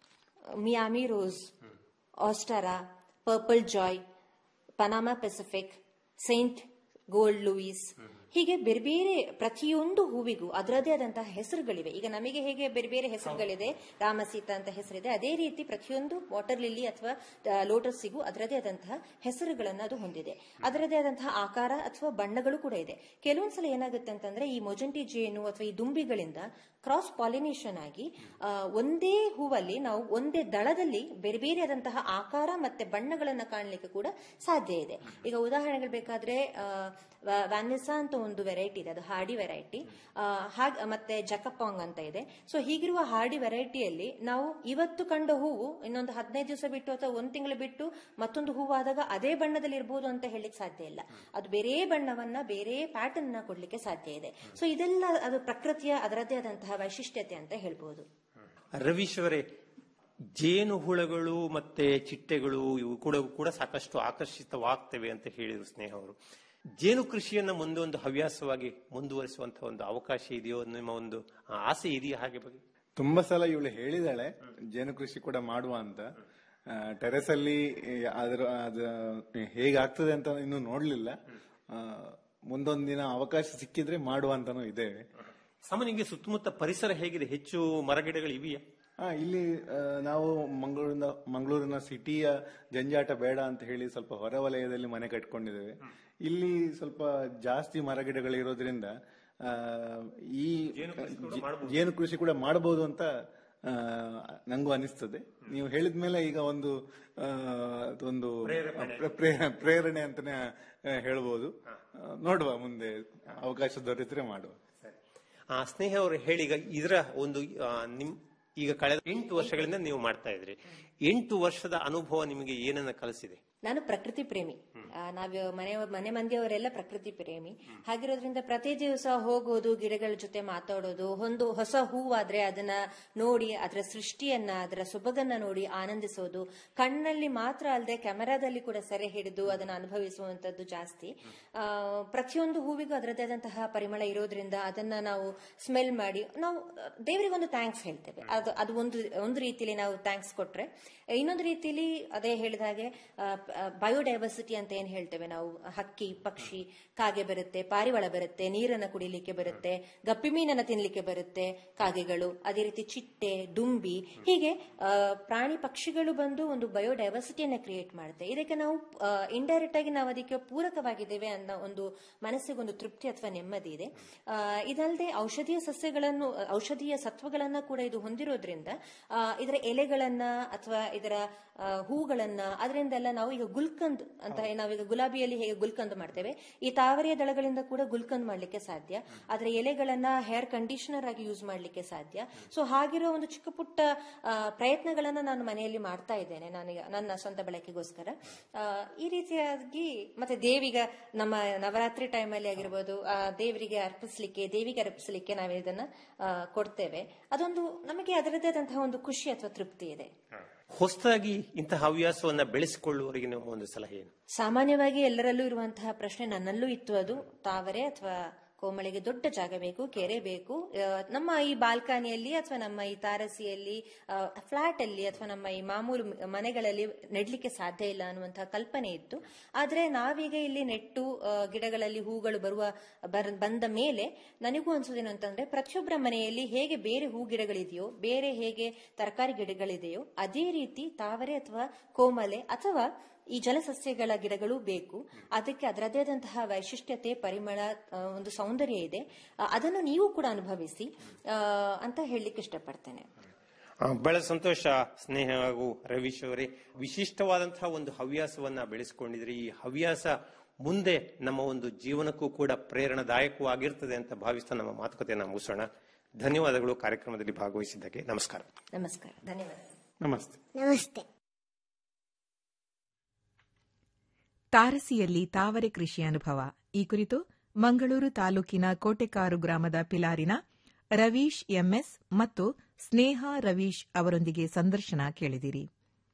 Miami rose Astara purple joy Panama Pacific saint gold Louis ಹೀಗೆ ಬೇರೆ ಬೇರೆ ಪ್ರತಿಯೊಂದು ಹೂವಿಗೂ ಅದರದೇ ಆದಂತಹ ಹೆಸರುಗಳಿವೆ ಈಗ ನಮಗೆ ಹೇಗೆ ಬೇರೆ ಬೇರೆ ಹೆಸರುಗಳಿದೆ ರಾಮಸೀತಾ ಅಂತ ಹೆಸರಿದೆ ಅದೇ ರೀತಿ ಪ್ರತಿಯೊಂದು ವಾಟರ್ ಲಿಲ್ಲಿ ಅಥವಾ ಲೋಟಸ್ಸಿಗೂ ಅದರದೇ ಆದಂತಹ ಹೆಸರುಗಳನ್ನು ಅದು ಹೊಂದಿದೆ ಅದರದೇ ಆದಂತಹ ಆಕಾರ ಅಥವಾ ಬಣ್ಣಗಳು ಕೂಡ ಇದೆ ಕೆಲವೊಂದ್ಸಲ ಏನಾಗುತ್ತೆ ಅಂತಂದ್ರೆ ಈ ಮೊಜಂಟಿ ಜೇನು ಅಥವಾ ಈ ದುಂಬಿಗಳಿಂದ ಕ್ರಾಸ್ ಪಾಲಿನೇಷನ್ ಆಗಿ ಆ, ಒಂದೇ ಹೂವಲ್ಲಿ ನಾವು ಒಂದೇ ದಳದಲ್ಲಿ ಬೇರೆ ಬೇರೆ ಆದಂತಹ ಆಕಾರ ಮತ್ತೆ ಬಣ್ಣಗಳನ್ನ ಕಾಣಲಿಕ್ಕೆ ಕೂಡ ಸಾಧ್ಯ ಇದೆ ಈಗ ಉದಾಹರಣೆಗಳು ಬೇಕಾದ್ರೆ ವ್ಯಾನಿಸಾ ಅಂತ ಒಂದು ವೆರೈಟಿ ಇದೆ ಅದು ಹಾಡಿ ವೆರೈಟಿ ಹಾಗೆ ಮತ್ತೆ ಜಕಪಾಂಗ್ ಅಂತ ಇದೆ ಸೊ ಹೀಗಿರುವ ಹಾಡಿ ವೆರೈಟಿಯಲ್ಲಿ ನಾವು ಇವತ್ತು ಕಂಡ ಹೂವು ಇನ್ನೊಂದು ಹದಿನೈದು ದಿವಸ ಬಿಟ್ಟು ಅಥವಾ ಒಂದ್ ತಿಂಗಳು ಬಿಟ್ಟು ಮತ್ತೊಂದು ಹೂವು ಆದಾಗ ಅದೇ ಬಣ್ಣದಲ್ಲಿ ಇರ್ಬೋದು ಅಂತ ಹೇಳಲಿಕ್ಕೆ ಸಾಧ್ಯ ಇಲ್ಲ ಅದು ಬೇರೆ ಬಣ್ಣವನ್ನ ಬೇರೆ ಪ್ಯಾಟರ್ನ್ ನ ಕೊಡ್ಲಿಕ್ಕೆ ಸಾಧ್ಯ ಇದೆ ಸೊ ಇದೆಲ್ಲ ಅದು ಪ್ರಕೃತಿಯ ಅದರದ್ದೇ ಆದಂತಹ ವೈಶಿಷ್ಟ್ಯತೆ ಅಂತ ಹೇಳ್ಬೋದು ರವೀಶ್ ಅವರೇ ಜೇನು ಹುಳಗಳು ಮತ್ತೆ ಚಿಟ್ಟೆಗಳು ಇವು ಕೂಡ ಕೂಡ ಸಾಕಷ್ಟು ಆಕರ್ಷಿತವಾಗ್ತವೆ ಅಂತ ಹೇಳಿದ್ರು ಸ್ನೇಹ ಅವರು ಜೇನು ಕೃಷಿಯನ್ನ ಮುಂದೆ ಒಂದು ಹವ್ಯಾಸವಾಗಿ ಮುಂದುವರಿಸುವಂತಹ ಒಂದು ಅವಕಾಶ ಇದೆಯೋ ನಿಮ್ಮ ಒಂದು ಆ, ಆಸೆ ಇದೆಯಾ ಹಾಗೆ ಬಗ್ಗೆ ತುಂಬಾ ಸಲ ಇವಳು ಹೇಳಿದಾಳೆ ಜೇನು ಕೃಷಿ ಕೂಡ ಮಾಡುವ ಅಂತ ಟೆರೆಸ್ ಅಲ್ಲಿ ಈ, ಅದರ ಅದು ಹೇಗಾಗ್ತದೆ ಅಂತ ಇನ್ನು ನೋಡ್ಲಿಲ್ಲ ಆ, ಮುಂದೊಂದ್ ದಿನ ಅವಕಾಶ ಸಿಕ್ಕಿದ್ರೆ ಮಾಡುವ ಅಂತಾನು ಇದ್ದೇವೆ ಸಾಮಾನ್ಯವಾಗಿ ಸುತ್ತಮುತ್ತ ಪರಿಸರ ಹೇಗಿದೆ ಹೆಚ್ಚು ಮರಗಿಡಗಳು ಇವೆಯಾ ಆ, ಇಲ್ಲಿ ಆ, ನಾವು ಮಂಗಳೂರಿನ ಮಂಗಳೂರಿನ ಸಿಟಿಯ ಜಂಜಾಟ ಬೇಡ ಅಂತ ಹೇಳಿ ಸ್ವಲ್ಪ ಹೊರವಲಯದಲ್ಲಿ ಮನೆ ಕಟ್ಕೊಂಡಿದ್ದೇವೆ ಇಲ್ಲಿ ಸ್ವಲ್ಪ ಜಾಸ್ತಿ ಮರಗಿಡಗಳು ಇರೋದ್ರಿಂದ ಆ, ಈ ಜೇನು ಕೃಷಿ ಕೂಡ ಮಾಡಬಹುದು ಅಂತ ಆ, ನಂಗೂ ಅನಿಸ್ತದೆ ನೀವು ಹೇಳಿದ ಮೇಲೆ ಈಗ ಒಂದು ಆ, ಅದೊಂದು ಪ್ರ- ಪ್ರೇರ- ಪ್ರೇರಣೆ ಅಂತಾನೆ ಆ, ಹೇಳ್ಬೋದು ಆ, ನೋಡುವ ಮುಂದೆ ಅವಕಾಶ ದೊರೆತರೆ ಮಾಡುವ ಆ ಸ್ನೇಹ ಅವರು ಹೇಳಿ ಈಗ ಇದರ ಒಂದು ಆ, ನಿಮ್ ಈಗ ಕಳೆದ ಎಂಟು ವರ್ಷಗಳಿಂದ ನೀವು ಮಾಡ್ತಾ ಇದ್ರಿ ಎಂಟು ವರ್ಷದ ಅನುಭವ ನಿಮಗೆ ಏನನ್ನ ಕಲಿಸಿದೆ ನಾನು ಪ್ರಕೃತಿ ಪ್ರೇಮಿ ಆ, ನಾವು ಮನೆ ಮನೆ ಮಂದಿಯವರೆಲ್ಲ ಪ್ರಕೃತಿ ಪ್ರೇಮಿ ಹಾಗಿರೋದ್ರಿಂದ ಪ್ರತಿ ದಿವಸ ಹೋಗೋದು ಗಿಡಗಳ ಜೊತೆ ಮಾತಾಡೋದು ಒಂದು ಹೊಸ ಹೂವಾದ್ರೆ ಅದನ್ನ ನೋಡಿ ಅದರ ಸೃಷ್ಟಿಯನ್ನ ಅದರ ಸೊಬಗನ್ನ ನೋಡಿ ಆನಂದಿಸೋದು ಕಣ್ಣಲ್ಲಿ ಮಾತ್ರ ಅಲ್ಲದೆ ಕ್ಯಾಮೆರಾದಲ್ಲಿ ಕೂಡ ಸೆರೆ ಹಿಡಿದು ಅದನ್ನ ಅನುಭವಿಸುವಂತದ್ದು ಜಾಸ್ತಿ ಆ, ಪ್ರತಿಯೊಂದು ಹೂವಿಗೂ ಅದರದ್ದೇ ಆದಂತಹ ಪರಿಮಳ ಇರೋದ್ರಿಂದ ಅದನ್ನ ನಾವು ಸ್ಮೆಲ್ ಮಾಡಿ ನಾವು ದೇವರಿಗೆ ಒಂದು ಥ್ಯಾಂಕ್ಸ್ ಹೇಳ್ತೇವೆ ಅದು ಅದು ಒಂದು ಒಂದು ರೀತಿಯಲ್ಲಿ ನಾವು ಥ್ಯಾಂಕ್ಸ್ ಕೊಟ್ರೆ ಇನ್ನೊಂದು ರೀತಿಯಲ್ಲಿ ಅದೇ ಹೇಳಿದ ಹಾಗೆ ಬಯೋಡೈವರ್ಸಿಟಿ ಅಂತ ಏನ್ ಹೇಳ್ತೇವೆ ನಾವು ಹಕ್ಕಿ ಪಕ್ಷಿ ಕಾಗೆ ಬರುತ್ತೆ ಪಾರಿವಾಳ ಬರುತ್ತೆ ನೀರನ್ನ ಕುಡಿಲಿಕ್ಕೆ ಬರುತ್ತೆ ಗಪ್ಪಿ ಮೀನನ್ನ ತಿನ್ಲಿಕ್ಕೆ ಬರುತ್ತೆ ಕಾಗೆಗಳು ಅದೇ ರೀತಿ ಚಿಟ್ಟೆ ದುಂಬಿ ಹೀಗೆ ಆ, ಪ್ರಾಣಿ ಪಕ್ಷಿಗಳು ಬಂದು ಒಂದು ಬಯೋಡೈವರ್ಸಿಟಿಯನ್ನ ಕ್ರಿಯೇಟ್ ಮಾಡುತ್ತೆ ಇದಕ್ಕೆ ನಾವು ಇಂಡೈರೆಕ್ಟ್ ಆಗಿ ನಾವು ಅದಕ್ಕೆ ಪೂರಕವಾಗಿದ್ದೇವೆ ಅನ್ನೋ ಒಂದು ಮನಸ್ಸಿಗೊಂದು ತೃಪ್ತಿ ಅಥವಾ ನೆಮ್ಮದಿ ಇದೆ ಆ, ಇದಲ್ಲದೆ ಔಷಧೀಯ ಸಸ್ಯಗಳನ್ನು ಔಷಧೀಯ ಸತ್ವಗಳನ್ನ ಕೂಡ ಇದು ಹೊಂದಿರೋದ್ರಿಂದ ಆ, ಇದರ ಎಲೆಗಳನ್ನ ಅಥವಾ ಅಥವಾ ಇದರ ಆ, ಹೂಗಳನ್ನ ಅದರಿಂದೆಲ್ಲ ನಾವು ಈಗ ಗುಲ್ಕಂದ್ ಅಂತ ನಾವೀಗ ಗುಲಾಬಿಯಲ್ಲಿ ಹೇಗೆ ಗುಲ್ಕಂದ್ ಮಾಡ್ತೇವೆ ಈ ತಾವರೆಯ ದಳಗಳಿಂದ ಕೂಡ ಗುಲ್ಕಂದ್ ಮಾಡ್ಲಿಕ್ಕೆ ಸಾಧ್ಯ ಅದರ ಎಲೆಗಳನ್ನ ಹೇರ್ ಕಂಡೀಷನರ್ ಆಗಿ ಯೂಸ್ ಮಾಡ್ಲಿಕ್ಕೆ ಸಾಧ್ಯ ಸೊ ಹಾಗಿರೋ ಒಂದು ಚಿಕ್ಕ ಪುಟ್ಟ ಆ, ಪ್ರಯತ್ನಗಳನ್ನ ನಾನು ಮನೆಯಲ್ಲಿ ಮಾಡ್ತಾ ಇದ್ದೇನೆ ನಾನೀಗ ನನ್ನ ಸ್ವಂತ ಬಳಕೆಗೋಸ್ಕರ ಆ, ಈ ರೀತಿಯಾಗಿ ಮತ್ತೆ ದೇವಿಗ ನಮ್ಮ ನವರಾತ್ರಿ ಟೈಮಲ್ಲಿ ಆಗಿರ್ಬೋದು ಆ, ದೇವರಿಗೆ ಅರ್ಪಿಸ್ಲಿಕ್ಕೆ ದೇವಿಗೆ ಅರ್ಪಿಸ್ಲಿಕ್ಕೆ ನಾವು ಇದನ್ನ ಆ, ಕೊಡ್ತೇವೆ ಅದೊಂದು ನಮಗೆ ಅದರದ್ದೇ ಆದಂತಹ ಒಂದು ಖುಷಿ ಅಥವಾ ತೃಪ್ತಿ ಇದೆ ಹೊಸದಾಗಿ ಇಂತಹ ಹವ್ಯಾಸವನ್ನ ಬೆಳೆಸಿಕೊಳ್ಳುವವರಿಗೆ ನಿಮ್ಮ ಒಂದು ಸಲಹೆ ಏನು ಸಾಮಾನ್ಯವಾಗಿ ಎಲ್ಲರಲ್ಲೂ ಇರುವಂತಹ ಪ್ರಶ್ನೆ ನನ್ನಲ್ಲೂ ಇತ್ತು ಅದು ತಾವರೆ ಅಥವಾ ಕೋಮಳಿಗೆ ದೊಡ್ಡ ಜಾಗ ಬೇಕು ಕೆರೆ ಬೇಕು ಆ, ನಮ್ಮ ಈ ಬಾಲ್ಕನಿಯಲ್ಲಿ ಅಥವಾ ನಮ್ಮ ಈ ತಾರಸಿಯಲ್ಲಿ ಫ್ಲಾಟ್ ಅಲ್ಲಿ ಅಥವಾ ನಮ್ಮ ಈ ಮಾಮೂಲು ಮನೆಗಳಲ್ಲಿ ನೆಡ್ಲಿಕ್ಕೆ ಸಾಧ್ಯ ಇಲ್ಲ ಅನ್ನುವಂತಹ ಕಲ್ಪನೆ ಇತ್ತು ಆದ್ರೆ ನಾವೀಗ ಇಲ್ಲಿ ನೆಟ್ಟು ಆ, ಗಿಡಗಳಲ್ಲಿ ಹೂಗಳು ಬರುವ ಬರ್- ಬಂದ ಮೇಲೆ ನನಗೂ ಅನ್ಸೋದೇನು ಅಂತಂದ್ರೆ ಪ್ರತಿಯೊಬ್ಬರ ಮನೆಯಲ್ಲಿ ಹೇಗೆ ಬೇರೆ ಹೂ ಗಿಡಗಳಿದೆಯೋ ಬೇರೆ ಹೇಗೆ ತರಕಾರಿ ಗಿಡಗಳಿದೆಯೋ ಅದೇ ರೀತಿ ತಾವರೆ ಅಥವಾ ಕೋಮಲೆ ಅಥವಾ ಈ ಜಲಸಸ್ಯಗಳ ಗಿಡಗಳು ಬೇಕು ಅದಕ್ಕೆ ಅದರದೇ ಆದಂತಹ ವೈಶಿಷ್ಟ್ಯತೆ ಪರಿಮಳ ಆ, ಒಂದು ಸೌಂದರ್ಯ ಇದೆ ಆ, ಅದನ್ನು ನೀವು ಕೂಡ ಅನುಭವಿಸಿ ಆ, ಅಂತ ಹೇಳಲಿಕ್ಕೆ ಇಷ್ಟಪಡ್ತೇನೆ ಆ, ಬಹಳ ಸಂತೋಷ ಸ್ನೇಹ ಹಾಗೂ ರವೀಶ್ ಅವರೇ ವಿಶಿಷ್ಟವಾದಂತಹ ಒಂದು ಹವ್ಯಾಸವನ್ನ ಬೆಳೆಸಿಕೊಂಡಿದ್ರಿ ಈ ಹವ್ಯಾಸ ಮುಂದೆ ನಮ್ಮ ಒಂದು ಜೀವನಕ್ಕೂ ಕೂಡ ಪ್ರೇರಣಾದಾಯಕವಾಗಿರ್ತದೆ ಅಂತ ಭಾವಿಸ್ತಾ ನಮ್ಮ ಮಾತುಕತೆಯನ್ನು ಮುಗಿಸೋಣ ಧನ್ಯವಾದಗಳು ಕಾರ್ಯಕ್ರಮದಲ್ಲಿ ಭಾಗವಹಿಸಿದ್ದಕ್ಕೆ ನಮಸ್ಕಾರ ನಮಸ್ಕಾರ ಧನ್ಯವಾದ ನಮಸ್ತೆ ನಮಸ್ತೆ ತಾರಸಿಯಲ್ಲಿ ತಾವರೆ ಕೃಷಿ ಅನುಭವ ಈ ಕುರಿತು ಮಂಗಳೂರು ತಾಲೂಕಿನ ಕೋಟೆಕಾರು ಗ್ರಾಮದ ಪಿಲಾರಿನ ರವೀಶ್ ಎಂಎಸ್ ಮತ್ತು ಸ್ನೇಹ ರವೀಶ್ ಅವರೊಂದಿಗೆ ಸಂದರ್ಶನ ಕೇಳಿದಿರಿ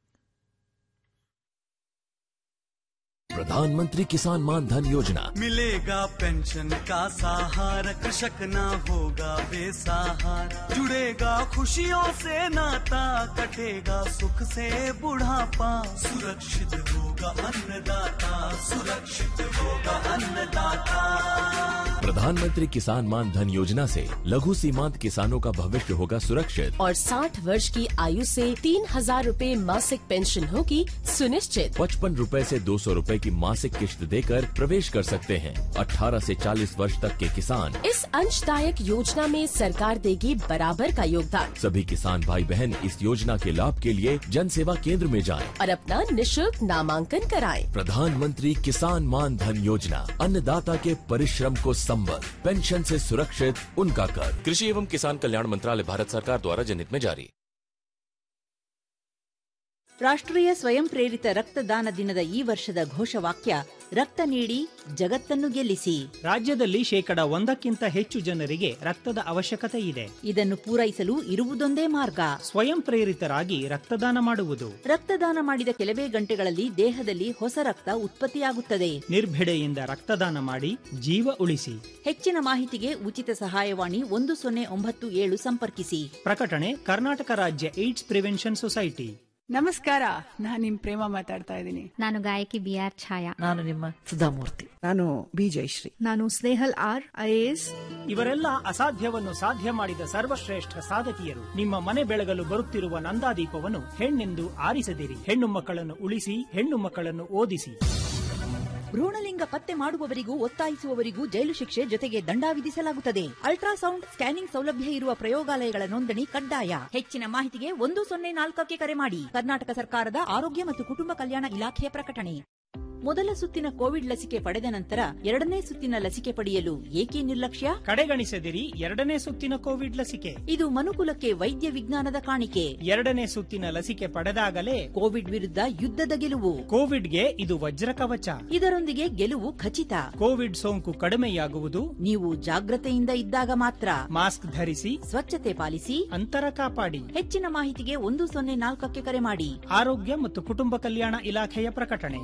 प्रधानमंत्री किसान मान धन योजना मिलेगा पेंशन का सहारा कृषक ना होगा बेसहारा जुड़ेगा खुशियों से नाता कटेगा सुख से बुढ़ापा सुरक्षित होगा अन्नदाता सुरक्षित होगा अन्नदाता प्रधानमंत्री किसान मान धन योजना से लघु सीमांत किसानों का भविष्य होगा सुरक्षित और 60 वर्ष की आयु से तीन हजार रूपए मासिक पेंशन होगी सुनिश्चित पचपन रूपए से दो सौ रूपए की मासिक किश्त देकर प्रवेश कर सकते हैं 18 से 40 वर्ष तक के किसान इस अंशदायक योजना में सरकार देगी बराबर का योगदान सभी किसान भाई बहन इस योजना के लाभ के लिए जन सेवा केंद्र में जाएं। और अपना निशुल्क नामांकन कराएं। प्रधानमंत्री किसान मान धन योजना अन्नदाता के परिश्रम को संबल पेंशन से सुरक्षित उनका कर कृषि एवं किसान कल्याण मंत्रालय भारत सरकार द्वारा जनहित में जारी ರಾಷ್ಟ್ರೀಯ ಸ್ವಯಂ ಪ್ರೇರಿತ ರಕ್ತದಾನ ದಿನದ ಈ ವರ್ಷದ ಘೋಷವಾಕ್ಯ ರಕ್ತ ನೀಡಿ ಜಗತ್ತನ್ನು ಗೆಲ್ಲಿಸಿ ರಾಜ್ಯದಲ್ಲಿ ಶೇಕಡ ಒಂದಕ್ಕಿಂತ ಹೆಚ್ಚು ಜನರಿಗೆ ರಕ್ತದ ಅವಶ್ಯಕತೆ ಇದೆ ಇದನ್ನು ಪೂರೈಸಲು ಇರುವುದೊಂದೇ ಮಾರ್ಗ ಸ್ವಯಂ ಪ್ರೇರಿತರಾಗಿ ರಕ್ತದಾನ ಮಾಡುವುದು ರಕ್ತದಾನ ಮಾಡಿದ ಕೆಲವೇ ಗಂಟೆಗಳಲ್ಲಿ ದೇಹದಲ್ಲಿ ಹೊಸ ರಕ್ತ ಉತ್ಪತ್ತಿಯಾಗುತ್ತದೆ ನಿರ್ಭಿಡೆಯಿಂದ ರಕ್ತದಾನ ಮಾಡಿ ಜೀವ ಉಳಿಸಿ ಹೆಚ್ಚಿನ ಮಾಹಿತಿಗೆ ಉಚಿತ ಸಹಾಯವಾಣಿ ಒಂದು ಸೊನ್ನೆ ಒಂಬತ್ತು ಏಳು ಸಂಪರ್ಕಿಸಿ ಪ್ರಕಟಣೆ ಕರ್ನಾಟಕ ರಾಜ್ಯ ಏಡ್ಸ್ ಪ್ರಿವೆನ್ಷನ್ ಸೊಸೈಟಿ ನಮಸ್ಕಾರ ನಾನು ನಿಮ್ ಪ್ರೇಮ ಮಾತಾಡ್ತಾ ಇದ್ದೀನಿ ನಾನು ಗಾಯಕಿ ಬಿ ಆರ್ ಛಾಯಾ ನಾನು ನಿಮ್ಮ ಸುಧಾಮೂರ್ತಿ ನಾನು ಬಿ ಜಯಶ್ರೀ ನಾನು ಸ್ನೇಹಲ್ ಆರ್ ಐಎಎಸ್ ಇವರೆಲ್ಲ ಅಸಾಧ್ಯವನ್ನು ಸಾಧ್ಯ ಮಾಡಿದ ಸರ್ವಶ್ರೇಷ್ಠ ಸಾಧಕಿಯರು ನಿಮ್ಮ ಮನೆ ಬೆಳಗಲು ಬರುತ್ತಿರುವ ನಂದಾದೀಪವನ್ನು ಹೆಣ್ಣೆಂದು ಆರಿಸದಿರಿ ಹೆಣ್ಣು ಮಕ್ಕಳನ್ನು ಉಳಿಸಿ ಹೆಣ್ಣು ಮಕ್ಕಳನ್ನು ಓದಿಸಿ ಭ್ರೂಣಲಿಂಗ ಪತ್ತೆ ಮಾಡುವವರಿಗೂ ಒತ್ತಾಯಿಸುವವರಿಗೂ ಜೈಲು ಶಿಕ್ಷೆ ಜೊತೆಗೆ ದಂಡ ವಿಧಿಸಲಾಗುತ್ತದೆ ಅಲ್ಟ್ರಾಸೌಂಡ್ ಸ್ಕ್ಯಾನಿಂಗ್ ಸೌಲಭ್ಯ ಇರುವ ಪ್ರಯೋಗಾಲಯಗಳ ನೋಂದಣಿ ಕಡ್ಡಾಯ ಹೆಚ್ಚಿನ ಮಾಹಿತಿಗೆ ಒಂದು ಸೊನ್ನೆ ನಾಲ್ಕಕ್ಕೆ ಕರೆ ಮಾಡಿ ಕರ್ನಾಟಕ ಸರ್ಕಾರದ ಆರೋಗ್ಯ ಮತ್ತು ಕುಟುಂಬ ಕಲ್ಯಾಣ ಇಲಾಖೆಯ ಪ್ರಕಟಣೆ ಮೊದಲ ಸುತ್ತಿನ ಕೋವಿಡ್ ಲಸಿಕೆ ಪಡೆದ ನಂತರ ಎರಡನೇ ಸುತ್ತಿನ ಲಸಿಕೆ ಪಡೆಯಲು ಏಕೆ ನಿರ್ಲಕ್ಷ್ಯ ಕಡೆಗಣಿಸದಿರಿ ಎರಡನೇ ಸುತ್ತಿನ ಕೋವಿಡ್ ಲಸಿಕೆ ಇದು ಮನುಕುಲಕ್ಕೆ ವೈದ್ಯ ವಿಜ್ಞಾನದ ಕಾಣಿಕೆ ಎರಡನೇ ಸುತ್ತಿನ ಲಸಿಕೆ ಪಡೆದಾಗಲೇ ಕೋವಿಡ್ ವಿರುದ್ಧ ಯುದ್ಧದ ಗೆಲುವು ಕೋವಿಡ್ಗೆ ಇದು ವಜ್ರ ಕವಚ ಇದರೊಂದಿಗೆ ಗೆಲುವು ಖಚಿತ ಕೋವಿಡ್ ಸೋಂಕು ಕಡಿಮೆಯಾಗುವುದು ನೀವು ಜಾಗ್ರತೆಯಿಂದ ಇದ್ದಾಗ ಮಾತ್ರ ಮಾಸ್ಕ್ ಧರಿಸಿ ಸ್ವಚ್ಛತೆ ಪಾಲಿಸಿ ಅಂತರ ಕಾಪಾಡಿ ಹೆಚ್ಚಿನ ಮಾಹಿತಿಗೆ ಒಂದು ಸೊನ್ನೆ ನಾಲ್ಕಕ್ಕೆ ಕರೆ ಮಾಡಿ ಆರೋಗ್ಯ ಮತ್ತು ಕುಟುಂಬ ಕಲ್ಯಾಣ ಇಲಾಖೆಯ ಪ್ರಕಟಣೆ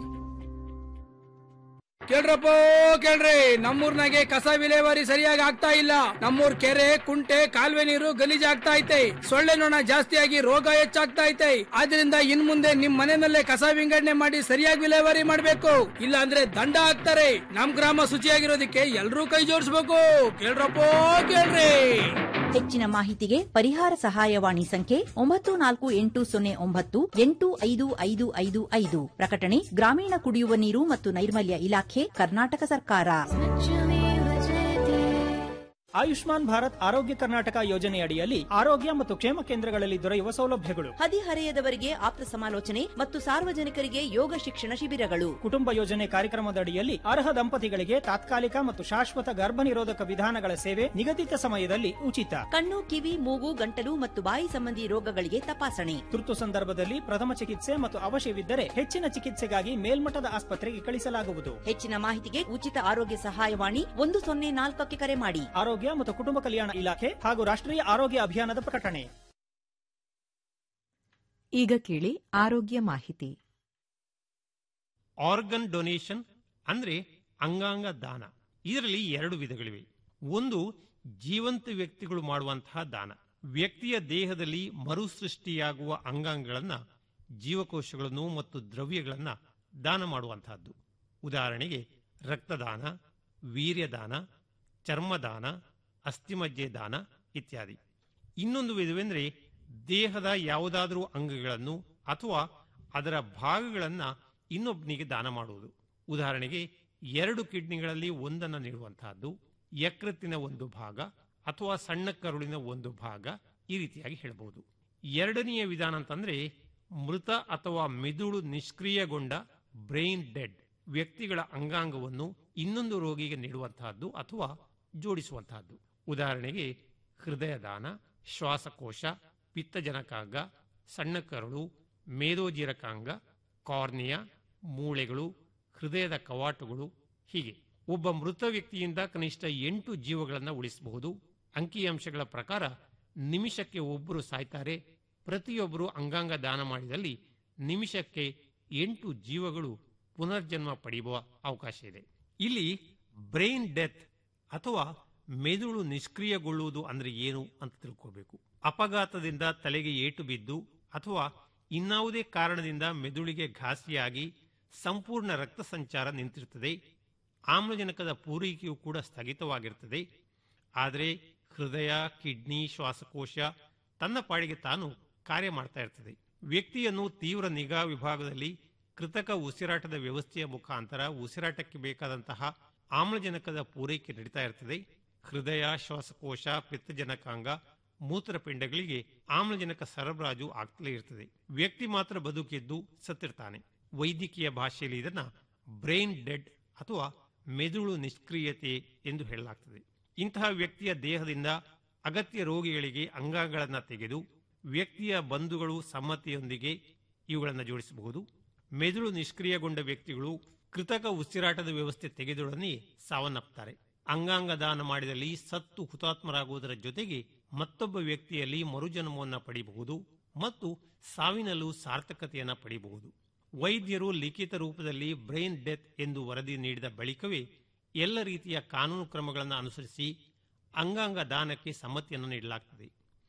ಕೇಳ್ರಪ್ಪ ಕೇಳ್ರಿ ನಮ್ಮೂರ್ನಾಗೆ ಕಸ ವಿಲೇವಾರಿ ಸರಿಯಾಗಿ ಆಗ್ತಾ ಇಲ್ಲ ನಮ್ಮೂರ್ ಕೆರೆ ಕುಂಟೆ ಕಾಲುವೆ ನೀರು ಗಲೀಜಾಗ್ತಾ ಐತೆ ಸೊಳ್ಳೆ ನೊಣ ಜಾಸ್ತಿಯಾಗಿ ರೋಗ ಹೆಚ್ಚಾಗ್ತಾ ಐತೆ ಆದ್ರಿಂದ ಇನ್ ಮುಂದೆ ನಿಮ್ ಮನೆ ಮೇಲೆ ಕಸ ವಿಂಗಡಣೆ ಮಾಡಿ ಸರಿಯಾಗಿ ವಿಲೇವಾರಿ ಮಾಡ್ಬೇಕು ಇಲ್ಲ ಅಂದ್ರೆ ದಂಡ ಹಾಕ್ತಾರೆ ನಮ್ ಗ್ರಾಮ ಶುಚಿಯಾಗಿರೋದಕ್ಕೆ ಎಲ್ರೂ ಕೈ ಜೋಡಿಸ್ಬೇಕು ಕೇಳ್ರಪ್ಪ ಕೇಳ್ರಿ ಹೆಚ್ಚಿನ ಮಾಹಿತಿಗೆ ಪರಿಹಾರ ಸಹಾಯವಾಣಿ ಸಂಖ್ಯೆ ಒಂಬತ್ತು ನಾಲ್ಕು ಎಂಟು ಸೊನ್ನೆ ಒಂಬತ್ತು ಎಂಟು ಐದು ಐದು ಐದು ಐದು ಪ್ರಕಟಣೆ ಗ್ರಾಮೀಣ ಕುಡಿಯುವ ನೀರು ಮತ್ತು ನೈರ್ಮಲ್ಯ ಇಲಾಖೆ ಕರ್ನಾಟಕ ಸರ್ಕಾರ ಆಯುಷ್ಮಾನ್ ಭಾರತ್ ಆರೋಗ್ಯ ಕರ್ನಾಟಕ ಯೋಜನೆಯಡಿಯಲ್ಲಿ ಆರೋಗ್ಯ ಮತ್ತು ಕ್ಷೇಮ ಕೇಂದ್ರಗಳಲ್ಲಿ ದೊರೆಯುವ ಸೌಲಭ್ಯಗಳು ಹದಿಹರೆಯದವರಿಗೆ ಆಪ್ತ ಸಮಾಲೋಚನೆ ಮತ್ತು ಸಾರ್ವಜನಿಕರಿಗೆ ಯೋಗ ಶಿಕ್ಷಣ ಶಿಬಿರಗಳು ಕುಟುಂಬ ಯೋಜನೆ ಕಾರ್ಯಕ್ರಮದಡಿಯಲ್ಲಿ ಅರ್ಹ ದಂಪತಿಗಳಿಗೆ ತಾತ್ಕಾಲಿಕ ಮತ್ತು ಶಾಶ್ವತ ಗರ್ಭ ನಿರೋಧಕ ವಿಧಾನಗಳ ಸೇವೆ ನಿಗದಿತ ಸಮಯದಲ್ಲಿ ಉಚಿತ ಕಣ್ಣು ಕಿವಿ ಮೂಗು ಗಂಟಲು ಮತ್ತು ಬಾಯಿ ಸಂಬಂಧಿ ರೋಗಗಳಿಗೆ ತಪಾಸಣೆ ತುರ್ತು ಸಂದರ್ಭದಲ್ಲಿ ಪ್ರಥಮ ಚಿಕಿತ್ಸೆ ಮತ್ತು ಅವಶ್ಯವಿದ್ದರೆ ಹೆಚ್ಚಿನ ಚಿಕಿತ್ಸೆಗಾಗಿ ಮೇಲ್ಮಟ್ಟದ ಆಸ್ಪತ್ರೆಗೆ ಕಳಿಸಲಾಗುವುದು ಹೆಚ್ಚಿನ ಮಾಹಿತಿಗೆ ಉಚಿತ ಆರೋಗ್ಯ ಸಹಾಯವಾಣಿ ಒಂದು ಸೊನ್ನೆ ನಾಲ್ಕಕ್ಕೆ ಕರೆ ಮಾಡಿ ಆರೋಗ್ಯ ಮತ್ತು ಕುಟುಂಬ ಕಲ್ಯಾಣ ಇಲಾಖೆ ಹಾಗೂ ರಾಷ್ಟ್ರೀಯ ಆರೋಗ್ಯ ಅಭಿಯಾನದ ಪ್ರಕಟಣೆ ಈಗ ಕೇಳಿ ಆರೋಗ್ಯ ಮಾಹಿತಿ ಆರ್ಗನ್ ಡೊನೇಷನ್ ಅಂದ್ರೆ ಅಂಗಾಂಗ ದಾನ ಇದರಲ್ಲಿ ಎರಡು ವಿಧಗಳಿವೆ ಒಂದು ಜೀವಂತ ವ್ಯಕ್ತಿಗಳು ಮಾಡುವಂತಹ ದಾನ ವ್ಯಕ್ತಿಯ ದೇಹದಲ್ಲಿ ಮರುಸೃಷ್ಟಿಯಾಗುವ ಅಂಗಾಂಗಗಳನ್ನ ಜೀವಕೋಶಗಳನ್ನು ಮತ್ತು ದ್ರವ್ಯಗಳನ್ನ ದಾನ ಮಾಡುವಂತಹದ್ದು ಉದಾಹರಣೆಗೆ ರಕ್ತದಾನ ವೀರ್ಯದಾನ ಚರ್ಮದಾನ ಅಸ್ಥಿಮಜ್ಜೆ ದಾನ ಇತ್ಯಾದಿ ಇನ್ನೊಂದು ವಿಧವೆಂದರೆ ದೇಹದ ಯಾವುದಾದರೂ ಅಂಗಗಳನ್ನು ಅಥವಾ ಅದರ ಭಾಗಗಳನ್ನ ಇನ್ನೊಬ್ಬನಿಗೆ ದಾನ ಮಾಡುವುದು ಉದಾಹರಣೆಗೆ ಎರಡು ಕಿಡ್ನಿಗಳಲ್ಲಿ ಒಂದನ್ನು ನೀಡುವಂತಹದ್ದು ಯಕೃತ್ತಿನ ಒಂದು ಭಾಗ ಅಥವಾ ಸಣ್ಣ ಕರುಳಿನ ಒಂದು ಭಾಗ ಈ ರೀತಿಯಾಗಿ ಹೇಳಬಹುದು ಎರಡನೆಯ ವಿಧಾನ ಅಂತಂದ್ರೆ ಮೃತ ಅಥವಾ ಮೆದುಳು ನಿಷ್ಕ್ರಿಯಗೊಂಡ ಬ್ರೈನ್ ಡೆಡ್ ವ್ಯಕ್ತಿಗಳ ಅಂಗಾಂಗವನ್ನು ಇನ್ನೊಂದು ರೋಗಿಗೆ ನೀಡುವಂತಹದ್ದು ಅಥವಾ ಜೋಡಿಸುವಂತಹದ್ದು ಉದಾಹರಣೆಗೆ ಹೃದಯದಾನ ಶ್ವಾಸಕೋಶ ಪಿತ್ತಜನಕಾಂಗ ಸಣ್ಣ ಕರುಳು ಮೇದೋಜೀರಕಾಂಗ ಕಾರ್ನಿಯ ಮೂಳೆಗಳು ಹೃದಯದ ಕವಾಟುಗಳು ಹೀಗೆ ಒಬ್ಬ ಮೃತ ವ್ಯಕ್ತಿಯಿಂದ ಕನಿಷ್ಠ ಎಂಟು ಜೀವಗಳನ್ನು ಉಳಿಸಬಹುದು ಅಂಕಿಅಂಶಗಳ ಪ್ರಕಾರ ನಿಮಿಷಕ್ಕೆ ಒಬ್ಬರು ಸಾಯ್ತಾರೆ ಪ್ರತಿಯೊಬ್ಬರು ಅಂಗಾಂಗ ದಾನ ಮಾಡಿದಲ್ಲಿ ನಿಮಿಷಕ್ಕೆ ಎಂಟು ಜೀವಗಳು ಪುನರ್ಜನ್ಮ ಪಡೆಯುವ ಅವಕಾಶ ಇದೆ ಇಲ್ಲಿ ಬ್ರೈನ್ ಡೆತ್ ಅಥವಾ ಮೆದುಳು ನಿಷ್ಕ್ರಿಯಗೊಳ್ಳುವುದು ಅಂದ್ರೆ ಏನು ಅಂತ ತಿಳ್ಕೋಬೇಕು ಅಪಘಾತದಿಂದ ತಲೆಗೆ ಏಟು ಬಿದ್ದು ಅಥವಾ ಇನ್ನಾವುದೇ ಕಾರಣದಿಂದ ಮೆದುಳಿಗೆ ಘಾಸಿಯಾಗಿ ಸಂಪೂರ್ಣ ರಕ್ತ ಸಂಚಾರ ನಿಂತಿರುತ್ತದೆ ಆಮ್ಲಜನಕದ ಪೂರೈಕೆಯೂ ಕೂಡ ಸ್ಥಗಿತವಾಗಿರುತ್ತದೆ ಆದರೆ ಹೃದಯ ಕಿಡ್ನಿ ಶ್ವಾಸಕೋಶ ತನ್ನ ಪಾಡಿಗೆ ತಾನು ಕಾರ್ಯ ಮಾಡ್ತಾ ಇರ್ತದೆ ವ್ಯಕ್ತಿಯನ್ನು ತೀವ್ರ ನಿಗಾ ವಿಭಾಗದಲ್ಲಿ ಕೃತಕ ಉಸಿರಾಟದ ವ್ಯವಸ್ಥೆಯ ಮುಖಾಂತರ ಉಸಿರಾಟಕ್ಕೆ ಬೇಕಾದಂತಹ ಆಮ್ಲಜನಕದ ಪೂರೈಕೆ ನಡೀತಾ ಇರ್ತದೆ ಹೃದಯ ಶ್ವಾಸಕೋಶ ಪಿತ್ತಜನಕಾಂಗ ಮೂತ್ರಪಿಂಡಗಳಿಗೆ ಆಮ್ಲಜನಕ ಸರಬರಾಜು ಆಗ್ತಲೇ ಇರ್ತದೆ ವ್ಯಕ್ತಿ ಮಾತ್ರ ಬದುಕಿದ್ದು ಸತ್ತಿರ್ತಾನೆ ವೈದ್ಯಕೀಯ ಭಾಷೆಯಲ್ಲಿ ಇದನ್ನ ಬ್ರೈನ್ ಡೆಡ್ ಅಥವಾ ಮೆದುಳು ನಿಷ್ಕ್ರಿಯತೆ ಎಂದು ಹೇಳಲಾಗ್ತದೆ ಇಂತಹ ವ್ಯಕ್ತಿಯ ದೇಹದಿಂದ ಅಗತ್ಯ ರೋಗಿಗಳಿಗೆ ಅಂಗಾಂಗಗಳನ್ನು ತೆಗೆದು ವ್ಯಕ್ತಿಯ ಬಂಧುಗಳು ಸಮ್ಮತಿಯೊಂದಿಗೆ ಇವುಗಳನ್ನು ಜೋಡಿಸಬಹುದು ಮೆದುಳು ನಿಷ್ಕ್ರಿಯಗೊಂಡ ವ್ಯಕ್ತಿಗಳು ಕೃತಕ ಉಸಿರಾಟದ ವ್ಯವಸ್ಥೆ ತೆಗೆದೊಡನೆ ಸಾವನ್ನಪ್ಪುತ್ತಾರೆ ಅಂಗಾಂಗ ದಾನ ಮಾಡಿದಲ್ಲಿ ಸತ್ತು ಹುತಾತ್ಮರಾಗುವುದರ ಜೊತೆಗೆ ಮತ್ತೊಬ್ಬ ವ್ಯಕ್ತಿಯಲ್ಲಿ ಮರುಜನ್ಮವನ್ನು ಪಡೆಯಬಹುದು ಮತ್ತು ಸಾವಿನಲ್ಲೂ ಸಾರ್ಥಕತೆಯನ್ನು ಪಡೆಯಬಹುದು ವೈದ್ಯರು ಲಿಖಿತ ರೂಪದಲ್ಲಿ ಬ್ರೈನ್ ಡೆತ್ ಎಂದು ವರದಿ ನೀಡಿದ ಬಳಿಕವೇ ಎಲ್ಲ ರೀತಿಯ ಕಾನೂನು ಕ್ರಮಗಳನ್ನು ಅನುಸರಿಸಿ ಅಂಗಾಂಗ ದಾನಕ್ಕೆ ಸಮ್ಮತಿಯನ್ನು ನೀಡಲಾಗ್ತದೆ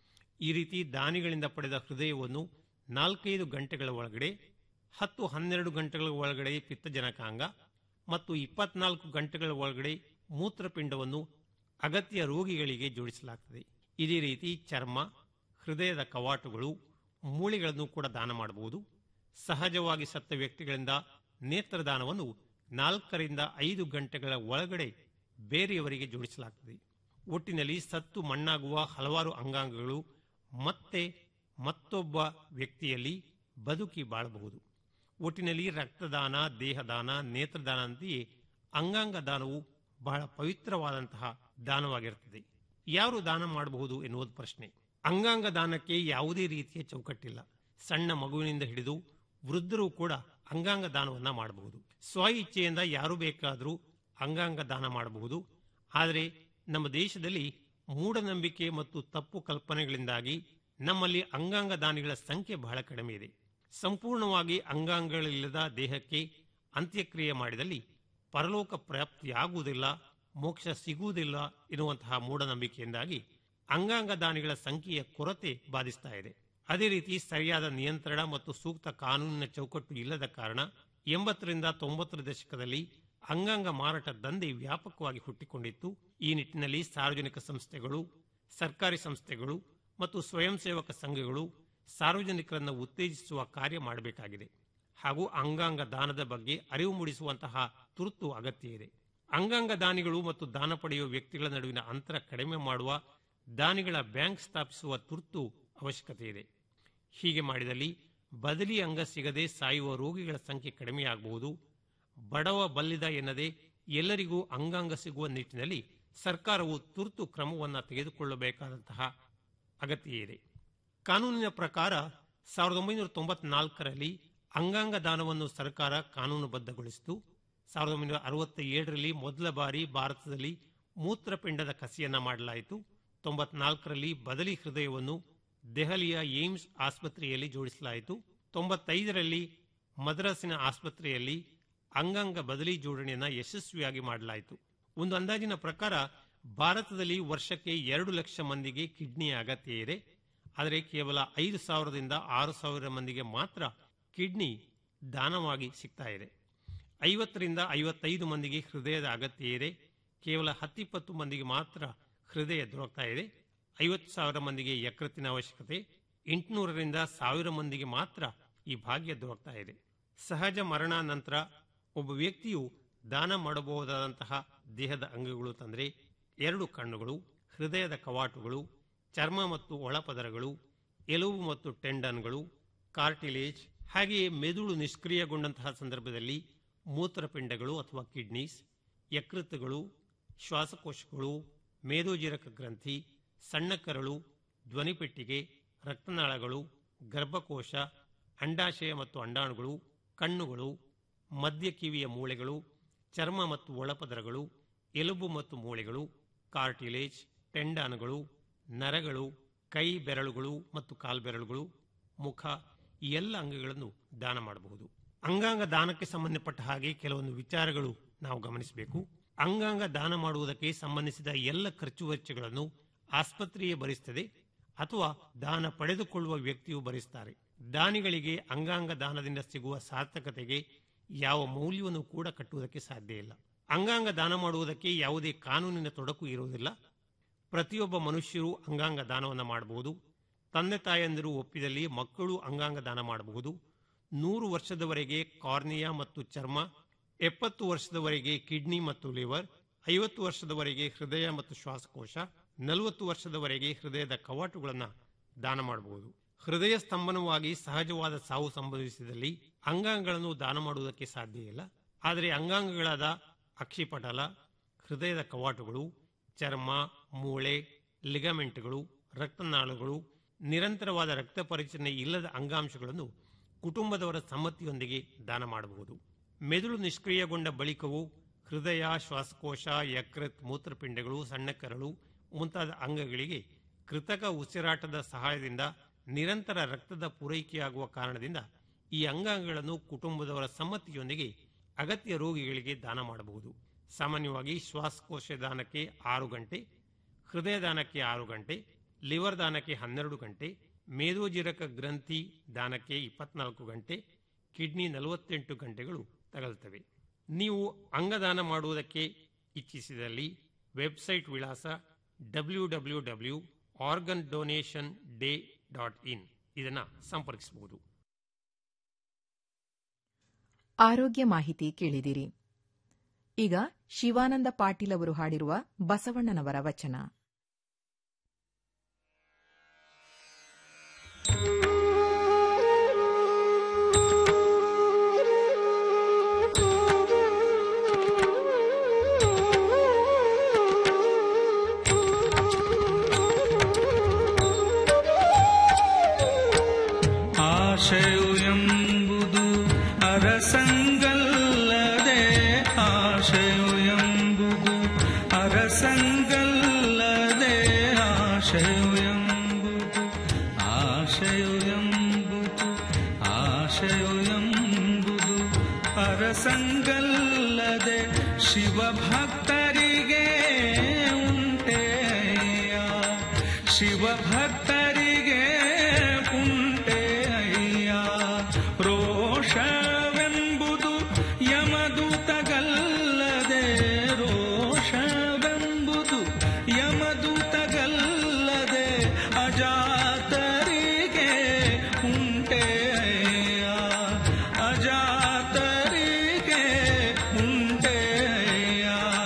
ಈ ರೀತಿ ದಾನಿಗಳಿಂದ ಪಡೆದ ಹೃದಯವನ್ನು ನಾಲ್ಕೈದು ಗಂಟೆಗಳ ಒಳಗಡೆ ಹತ್ತು ಹನ್ನೆರಡು ಗಂಟೆಗಳ ಒಳಗಡೆ ಪಿತ್ತಜನಕಾಂಗ ಮತ್ತು ಇಪ್ಪತ್ನಾಲ್ಕು ಗಂಟೆಗಳ ಒಳಗಡೆ ಮೂತ್ರಪಿಂಡವನ್ನು ಅಗತ್ಯ ರೋಗಿಗಳಿಗೆ ಜೋಡಿಸಲಾಗ್ತದೆ ಇದೇ ರೀತಿ ಚರ್ಮ ಹೃದಯದ ಕವಾಟುಗಳು ಮೂಳೆಗಳನ್ನು ಕೂಡ ದಾನ ಮಾಡಬಹುದು ಸಹಜವಾಗಿ ಸತ್ತ ವ್ಯಕ್ತಿಗಳಿಂದ ನೇತ್ರದಾನವನ್ನು ನಾಲ್ಕರಿಂದ ಐದು ಗಂಟೆಗಳ ಒಳಗಡೆ ಬೇರೆಯವರಿಗೆ ಜೋಡಿಸಲಾಗ್ತದೆ ಒಟ್ಟಿನಲ್ಲಿ ಸತ್ತು ಮಣ್ಣಾಗುವ ಹಲವಾರು ಅಂಗಾಂಗಗಳು ಮತ್ತೆ ಮತ್ತೊಬ್ಬ ವ್ಯಕ್ತಿಯಲ್ಲಿ ಬದುಕಿ ಬಾಳಬಹುದು ಒಟ್ಟಿನಲ್ಲಿ ರಕ್ತದಾನ ದೇಹದಾನ ನೇತ್ರದಾನ ಅಂತೆಯೇ ಅಂಗಾಂಗ ದಾನವು ಬಹಳ ಪವಿತ್ರವಾದಂತಹ ದಾನವಾಗಿರುತ್ತದೆ ಯಾರು ದಾನ ಮಾಡಬಹುದು ಎನ್ನುವುದು ಪ್ರಶ್ನೆ ಅಂಗಾಂಗ ದಾನಕ್ಕೆ ಯಾವುದೇ ರೀತಿಯ ಚೌಕಟ್ಟಿಲ್ಲ ಸಣ್ಣ ಮಗುವಿನಿಂದ ಹಿಡಿದು ವೃದ್ಧರು ಕೂಡ ಅಂಗಾಂಗ ದಾನವನ್ನ ಮಾಡಬಹುದು ಸ್ವ ಇಚ್ಛೆಯಿಂದ ಯಾರು ಬೇಕಾದರೂ ಅಂಗಾಂಗ ದಾನ ಮಾಡಬಹುದು ಆದರೆ ನಮ್ಮ ದೇಶದಲ್ಲಿ ಮೂಢನಂಬಿಕೆ ಮತ್ತು ತಪ್ಪು ಕಲ್ಪನೆಗಳಿಂದಾಗಿ ನಮ್ಮಲ್ಲಿ ಅಂಗಾಂಗ ದಾನಿಗಳ ಸಂಖ್ಯೆ ಬಹಳ ಕಡಿಮೆ ಇದೆ ಸಂಪೂರ್ಣವಾಗಿ ಅಂಗಾಂಗಗಳಿಲ್ಲದ ದೇಹಕ್ಕೆ ಅಂತ್ಯಕ್ರಿಯೆ ಮಾಡಿದಲ್ಲಿ ಪರಲೋಕ ಪ್ರಾಪ್ತಿಯಾಗುವುದಿಲ್ಲ ಮೋಕ್ಷ ಸಿಗುವುದಿಲ್ಲ ಎನ್ನುವಂತಹ ಮೂಢನಂಬಿಕೆಯಿಂದಾಗಿ ಅಂಗಾಂಗ ದಾನಿಗಳ ಸಂಖ್ಯೆಯ ಕೊರತೆ ಬಾಧಿಸ್ತಾ ಇದೆ ಅದೇ ರೀತಿ ಸರಿಯಾದ ನಿಯಂತ್ರಣ ಮತ್ತು ಸೂಕ್ತ ಕಾನೂನಿನ ಚೌಕಟ್ಟು ಇಲ್ಲದ ಕಾರಣ ಎಂಬತ್ತರಿಂದ ತೊಂಬತ್ತರ ದಶಕದಲ್ಲಿ ಅಂಗಾಂಗ ಮಾರಾಟ ದಂಧೆ ವ್ಯಾಪಕವಾಗಿ ಹುಟ್ಟಿಕೊಂಡಿತ್ತು ಈ ನಿಟ್ಟಿನಲ್ಲಿ ಸಾರ್ವಜನಿಕ ಸಂಸ್ಥೆಗಳು ಸರ್ಕಾರಿ ಸಂಸ್ಥೆಗಳು ಮತ್ತು ಸ್ವಯಂ ಸೇವಕ ಸಂಘಗಳು ಸಾರ್ವಜನಿಕರನ್ನು ಉತ್ತೇಜಿಸುವ ಕಾರ್ಯ ಮಾಡಬೇಕಾಗಿದೆ ಹಾಗೂ ಅಂಗಾಂಗ ದಾನದ ಬಗ್ಗೆ ಅರಿವು ಮೂಡಿಸುವಂತಹ ತುರ್ತು ಅಗತ್ಯ ಇದೆ ಅಂಗಾಂಗ ದಾನಿಗಳು ಮತ್ತು ದಾನ ಪಡೆಯುವ ವ್ಯಕ್ತಿಗಳ ನಡುವಿನ ಅಂತರ ಕಡಿಮೆ ಮಾಡುವ ದಾನಿಗಳ ಬ್ಯಾಂಕ್ ಸ್ಥಾಪಿಸುವ ತುರ್ತು ಅವಶ್ಯಕತೆ ಇದೆ ಹೀಗೆ ಮಾಡಿದಲ್ಲಿ ಬದಲಿ ಅಂಗ ಸಿಗದೆ ಸಾಯುವ ರೋಗಿಗಳ ಸಂಖ್ಯೆ ಕಡಿಮೆಯಾಗಬಹುದು ಬಡವ ಬಲ್ಲಿದ ಎನ್ನದೆ ಎಲ್ಲರಿಗೂ ಅಂಗಾಂಗ ಸಿಗುವ ನಿಟ್ಟಿನಲ್ಲಿ ಸರ್ಕಾರವು ತುರ್ತು ಕ್ರಮವನ್ನು ತೆಗೆದುಕೊಳ್ಳಬೇಕಾದಂತಹ ಅಗತ್ಯ ಇದೆ ಕಾನೂನಿನ ಪ್ರಕಾರ ಸಾವಿರದ ಒಂಬೈನೂರ ತೊಂಬತ್ನಾಲ್ಕರಲ್ಲಿ ಅಂಗಾಂಗ ದಾನವನ್ನು ಸರ್ಕಾರ ಕಾನೂನುಬದ್ಧಗೊಳಿಸಿತು ಸಾವಿರದ ಒಂಬೈನೂರ ಅರವತ್ತ ಏಳರಲ್ಲಿ ಮೊದಲ ಬಾರಿ ಭಾರತದಲ್ಲಿ ಮೂತ್ರಪಿಂಡದ ಕಸಿಯನ್ನ ಮಾಡಲಾಯಿತು ತೊಂಬತ್ನಾಲ್ಕರಲ್ಲಿ ಬದಲಿ ಹೃದಯವನ್ನು ದೆಹಲಿಯ ಏಮ್ಸ್ ಆಸ್ಪತ್ರೆಯಲ್ಲಿ ಜೋಡಿಸಲಾಯಿತು ತೊಂಬತ್ತೈದರಲ್ಲಿ ಮದ್ರಾಸಿನ ಆಸ್ಪತ್ರೆಯಲ್ಲಿ ಅಂಗಾಂಗ ಬದಲಿ ಜೋಡಣೆಯನ್ನು ಯಶಸ್ವಿಯಾಗಿ ಮಾಡಲಾಯಿತು ಒಂದು ಅಂದಾಜಿನ ಪ್ರಕಾರ ಭಾರತದಲ್ಲಿ ವರ್ಷಕ್ಕೆ ಎರಡು ಲಕ್ಷ ಮಂದಿಗೆ ಕಿಡ್ನಿಯ ಅಗತ್ಯ ಇದೆ ಆದರೆ ಕೇವಲ ಐದು ಸಾವಿರದಿಂದ ಆರು ಸಾವಿರ ಮಂದಿಗೆ ಮಾತ್ರ ಕಿಡ್ನಿ ದಾನವಾಗಿ ಸಿಗ್ತಾ ಇದೆ ಐವತ್ತರಿಂದ ಐವತ್ತೈದು ಮಂದಿಗೆ ಹೃದಯದ ಅಗತ್ಯ ಇದೆ ಕೇವಲ ಹತ್ತಿಪ್ಪತ್ತು ಮಂದಿಗೆ ಮಾತ್ರ ಹೃದಯ ದೊರಕ್ತಾ ಇದೆ ಐವತ್ತು ಸಾವಿರ ಮಂದಿಗೆ ಯಕೃತ್ತಿನ ಅವಶ್ಯಕತೆ ಎಂಟುನೂರರಿಂದ ಸಾವಿರ ಮಂದಿಗೆ ಮಾತ್ರ ಈ ಭಾಗ್ಯ ದೊರಕ್ತಾ ಇದೆ ಸಹಜ ಮರಣ ನಂತರ ಒಬ್ಬ ವ್ಯಕ್ತಿಯು ದಾನ ಮಾಡಬಹುದಾದಂತಹ ದೇಹದ ಅಂಗಗಳು ತಂದರೆ ಎರಡು ಕಣ್ಣುಗಳು ಹೃದಯದ ಕವಾಟುಗಳು ಚರ್ಮ ಮತ್ತು ಒಳಪದರಗಳು ಎಲುಬು ಮತ್ತು ಟೆಂಡನ್ಗಳು ಕಾರ್ಟಿಲೇಜ್ ಹಾಗೆಯೇ ಮೆದುಳು ನಿಷ್ಕ್ರಿಯಗೊಂಡಂತಹ ಸಂದರ್ಭದಲ್ಲಿ ಮೂತ್ರಪಿಂಡಗಳು ಅಥವಾ ಕಿಡ್ನೀಸ್ ಯಕೃತ್ತುಗಳು ಶ್ವಾಸಕೋಶಗಳು ಮೇದೋಜೀರಕ ಗ್ರಂಥಿ ಸಣ್ಣ ಕರಳು ಧ್ವನಿಪೆಟ್ಟಿಗೆ ರಕ್ತನಾಳಗಳು ಗರ್ಭಕೋಶ ಅಂಡಾಶಯ ಮತ್ತು ಅಂಡಾಣುಗಳು ಕಣ್ಣುಗಳು ಮಧ್ಯ ಕಿವಿಯ ಮೂಳೆಗಳು ಚರ್ಮ ಮತ್ತು ಒಳಪದರಗಳು ಎಲುಬು ಮತ್ತು ಮೂಳೆಗಳು ಕಾರ್ಟಿಲೇಜ್ ಟೆಂಡಾನುಗಳು ನರಗಳು ಕೈ ಬೆರಳುಗಳು ಮತ್ತು ಕಾಲ್ಬೆರಳುಗಳು ಮುಖ ಈ ಎಲ್ಲ ಅಂಗಗಳನ್ನು ದಾನ ಮಾಡಬಹುದು ಅಂಗಾಂಗ ದಾನಕ್ಕೆ ಸಂಬಂಧಪಟ್ಟ ಹಾಗೆ ಕೆಲವೊಂದು ವಿಚಾರಗಳು ನಾವು ಗಮನಿಸಬೇಕು ಅಂಗಾಂಗ ದಾನ ಮಾಡುವುದಕ್ಕೆ ಸಂಬಂಧಿಸಿದ ಎಲ್ಲ ಖರ್ಚು ವೆಚ್ಚಗಳನ್ನು ಆಸ್ಪತ್ರೆಯೇ ಭರಿಸುತ್ತದೆ ಅಥವಾ ದಾನ ಪಡೆದುಕೊಳ್ಳುವ ವ್ಯಕ್ತಿಯು ಭರಿಸುತ್ತಾರೆ ದಾನಿಗಳಿಗೆ ಅಂಗಾಂಗ ದಾನದಿಂದ ಸಿಗುವ ಸಾರ್ಥಕತೆಗೆ ಯಾವ ಮೌಲ್ಯವನ್ನು ಕೂಡ ಕಟ್ಟುವುದಕ್ಕೆ ಸಾಧ್ಯ ಇಲ್ಲ ಅಂಗಾಂಗ ದಾನ ಮಾಡುವುದಕ್ಕೆ ಯಾವುದೇ ಕಾನೂನಿನ ತೊಡಕು ಇರುವುದಿಲ್ಲ ಪ್ರತಿಯೊಬ್ಬ ಮನುಷ್ಯರು ಅಂಗಾಂಗ ದಾನವನ್ನು ಮಾಡಬಹುದು ತಂದೆ ತಾಯಂದಿರು ಒಪ್ಪಿದಲ್ಲಿ ಮಕ್ಕಳು ಅಂಗಾಂಗ ದಾನ ಮಾಡಬಹುದು ನೂರು ವರ್ಷದವರೆಗೆ ಕಾರ್ನಿಯಾ ಮತ್ತು ಚರ್ಮ ಎಪ್ಪತ್ತು ವರ್ಷದವರೆಗೆ ಕಿಡ್ನಿ ಮತ್ತು ಲಿವರ್ ಐವತ್ತು ವರ್ಷದವರೆಗೆ ಹೃದಯ ಮತ್ತು ಶ್ವಾಸಕೋಶ ನಲವತ್ತು ವರ್ಷದವರೆಗೆ ಹೃದಯದ ಕವಾಟುಗಳನ್ನು ದಾನ ಮಾಡಬಹುದು ಹೃದಯ ಸ್ತಂಭನವಾಗಿ ಸಹಜವಾದ ಸಾವು ಸಂಭವಿಸಿದಲ್ಲಿ ಅಂಗಾಂಗಗಳನ್ನು ದಾನ ಮಾಡುವುದಕ್ಕೆ ಸಾಧ್ಯ ಇಲ್ಲ ಆದರೆ ಅಂಗಾಂಗಗಳಾದ ಅಕ್ಷಿಪಟಲ ಹೃದಯದ ಕವಾಟುಗಳು ಚರ್ಮ ಮೂಳೆ ಲಿಗಮೆಂಟ್ಗಳು ರಕ್ತನಾಳಗಳು ನಿರಂತರವಾದ ರಕ್ತ ಪರಿಚಲನೆ ಇಲ್ಲದ ಅಂಗಾಂಶಗಳನ್ನು ಕುಟುಂಬದವರ ಸಮ್ಮತಿಯೊಂದಿಗೆ ದಾನ ಮಾಡಬಹುದು ಮೆದುಳು ನಿಷ್ಕ್ರಿಯಗೊಂಡ ಬಳಿಕವೂ ಹೃದಯ ಶ್ವಾಸಕೋಶ ಯಕೃತ್ ಮೂತ್ರಪಿಂಡಗಳು ಸಣ್ಣ ಕರಳು ಮುಂತಾದ ಅಂಗಗಳಿಗೆ ಕೃತಕ ಉಸಿರಾಟದ ಸಹಾಯದಿಂದ ನಿರಂತರ ರಕ್ತದ ಪೂರೈಕೆಯಾಗುವ ಕಾರಣದಿಂದ ಈ ಅಂಗಾಂಗಗಳನ್ನು ಕುಟುಂಬದವರ ಸಮ್ಮತಿಯೊಂದಿಗೆ ಅಗತ್ಯ ರೋಗಿಗಳಿಗೆ ದಾನ ಮಾಡಬಹುದು ಸಾಮಾನ್ಯವಾಗಿ ಶ್ವಾಸಕೋಶ ದಾನಕ್ಕೆ ಆರು ಗಂಟೆ ಹೃದಯ ದಾನಕ್ಕೆ ಆರು ಗಂಟೆ ಲಿವರ್ ದಾನಕ್ಕೆ ಹನ್ನೆರಡು ಗಂಟೆ ಮೇದೋಜಿರಕ ಗ್ರಂಥಿ ದಾನಕ್ಕೆ ಇಪ್ಪತ್ನಾಲ್ಕು ಗಂಟೆ ಕಿಡ್ನಿ ನಲವತ್ತೆಂಟು ಗಂಟೆಗಳು ತಗಲ್ತವೆ ನೀವು ಅಂಗದಾನ ಮಾಡುವುದಕ್ಕೆ ಇಚ್ಛಿಸಿದಲ್ಲಿ ವೆಬ್ಸೈಟ್ ವಿಳಾಸ W W W organ donation day dot in ಇದನ್ನು ಸಂಪರ್ಕಿಸಬಹುದು ಆರೋಗ್ಯ ಮಾಹಿತಿ ಕೇಳಿದಿರಿ ಈಗ ಶಿವಾನಂದ ಪಾಟೀಲ್ ಅವರು ಹಾಡಿರುವ ಬಸವಣ್ಣನವರ ವಚನ ಆಶಯು ಎಂಬುದು ಅರಸಂಗಲ್ಲದೆ ಆಶಯು ಎಂಬುದು ಅರಸಂಗಲ್ಲದೆ ಆಶಯು ಎಂಬುದು ಆಶಯು ಎಂಬುದು ಆಶಯು ಎಂಬುದು ಅರಸಂಗಲ್ಲದೆ ಶಿವಭಕ್ತರಿಗೆ ಉಂಟೆಯ ಶಿವಭಕ್ತರಿಗೆ ಉಂಟೆಯ ರೋಷವೆಂಬುದು ಯಮದೂತಗಲ್ಲದೆ ರೋಷವೆಂಬುದು ಯಮದೂತಗಲ್ಲದೆ ಅಜಾತರಿಗೆ ಉಂಟೆಯ ಅಜಾತರಿಗೆ ಉಂಟೆಯ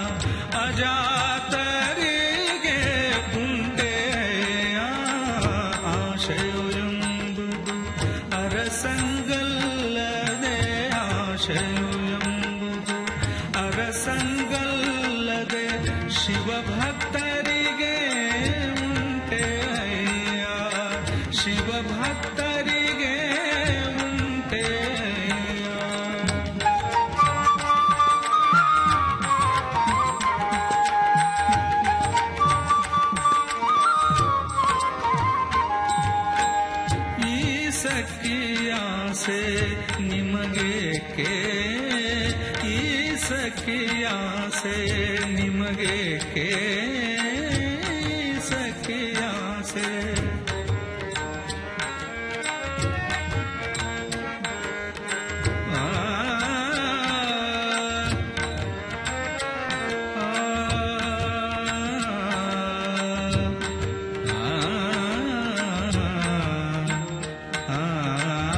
ಎಂಬುದು ಅರಸಂಗಲ್ಲದೆ ಶಿವಭಕ್ತರಿಗೆ ಉಂಟೆ ಅಯ್ಯ ಶಿವಭಕ್ತರಿಗೆ ಉಂಟೆ ಅಯ್ಯ ಈ ಸಖಿಯಾಸೆ ನಿಮಗೇಕೆ ಈ ಸಖಿಯಾಸೆ ನಿಮಗೇಕೆ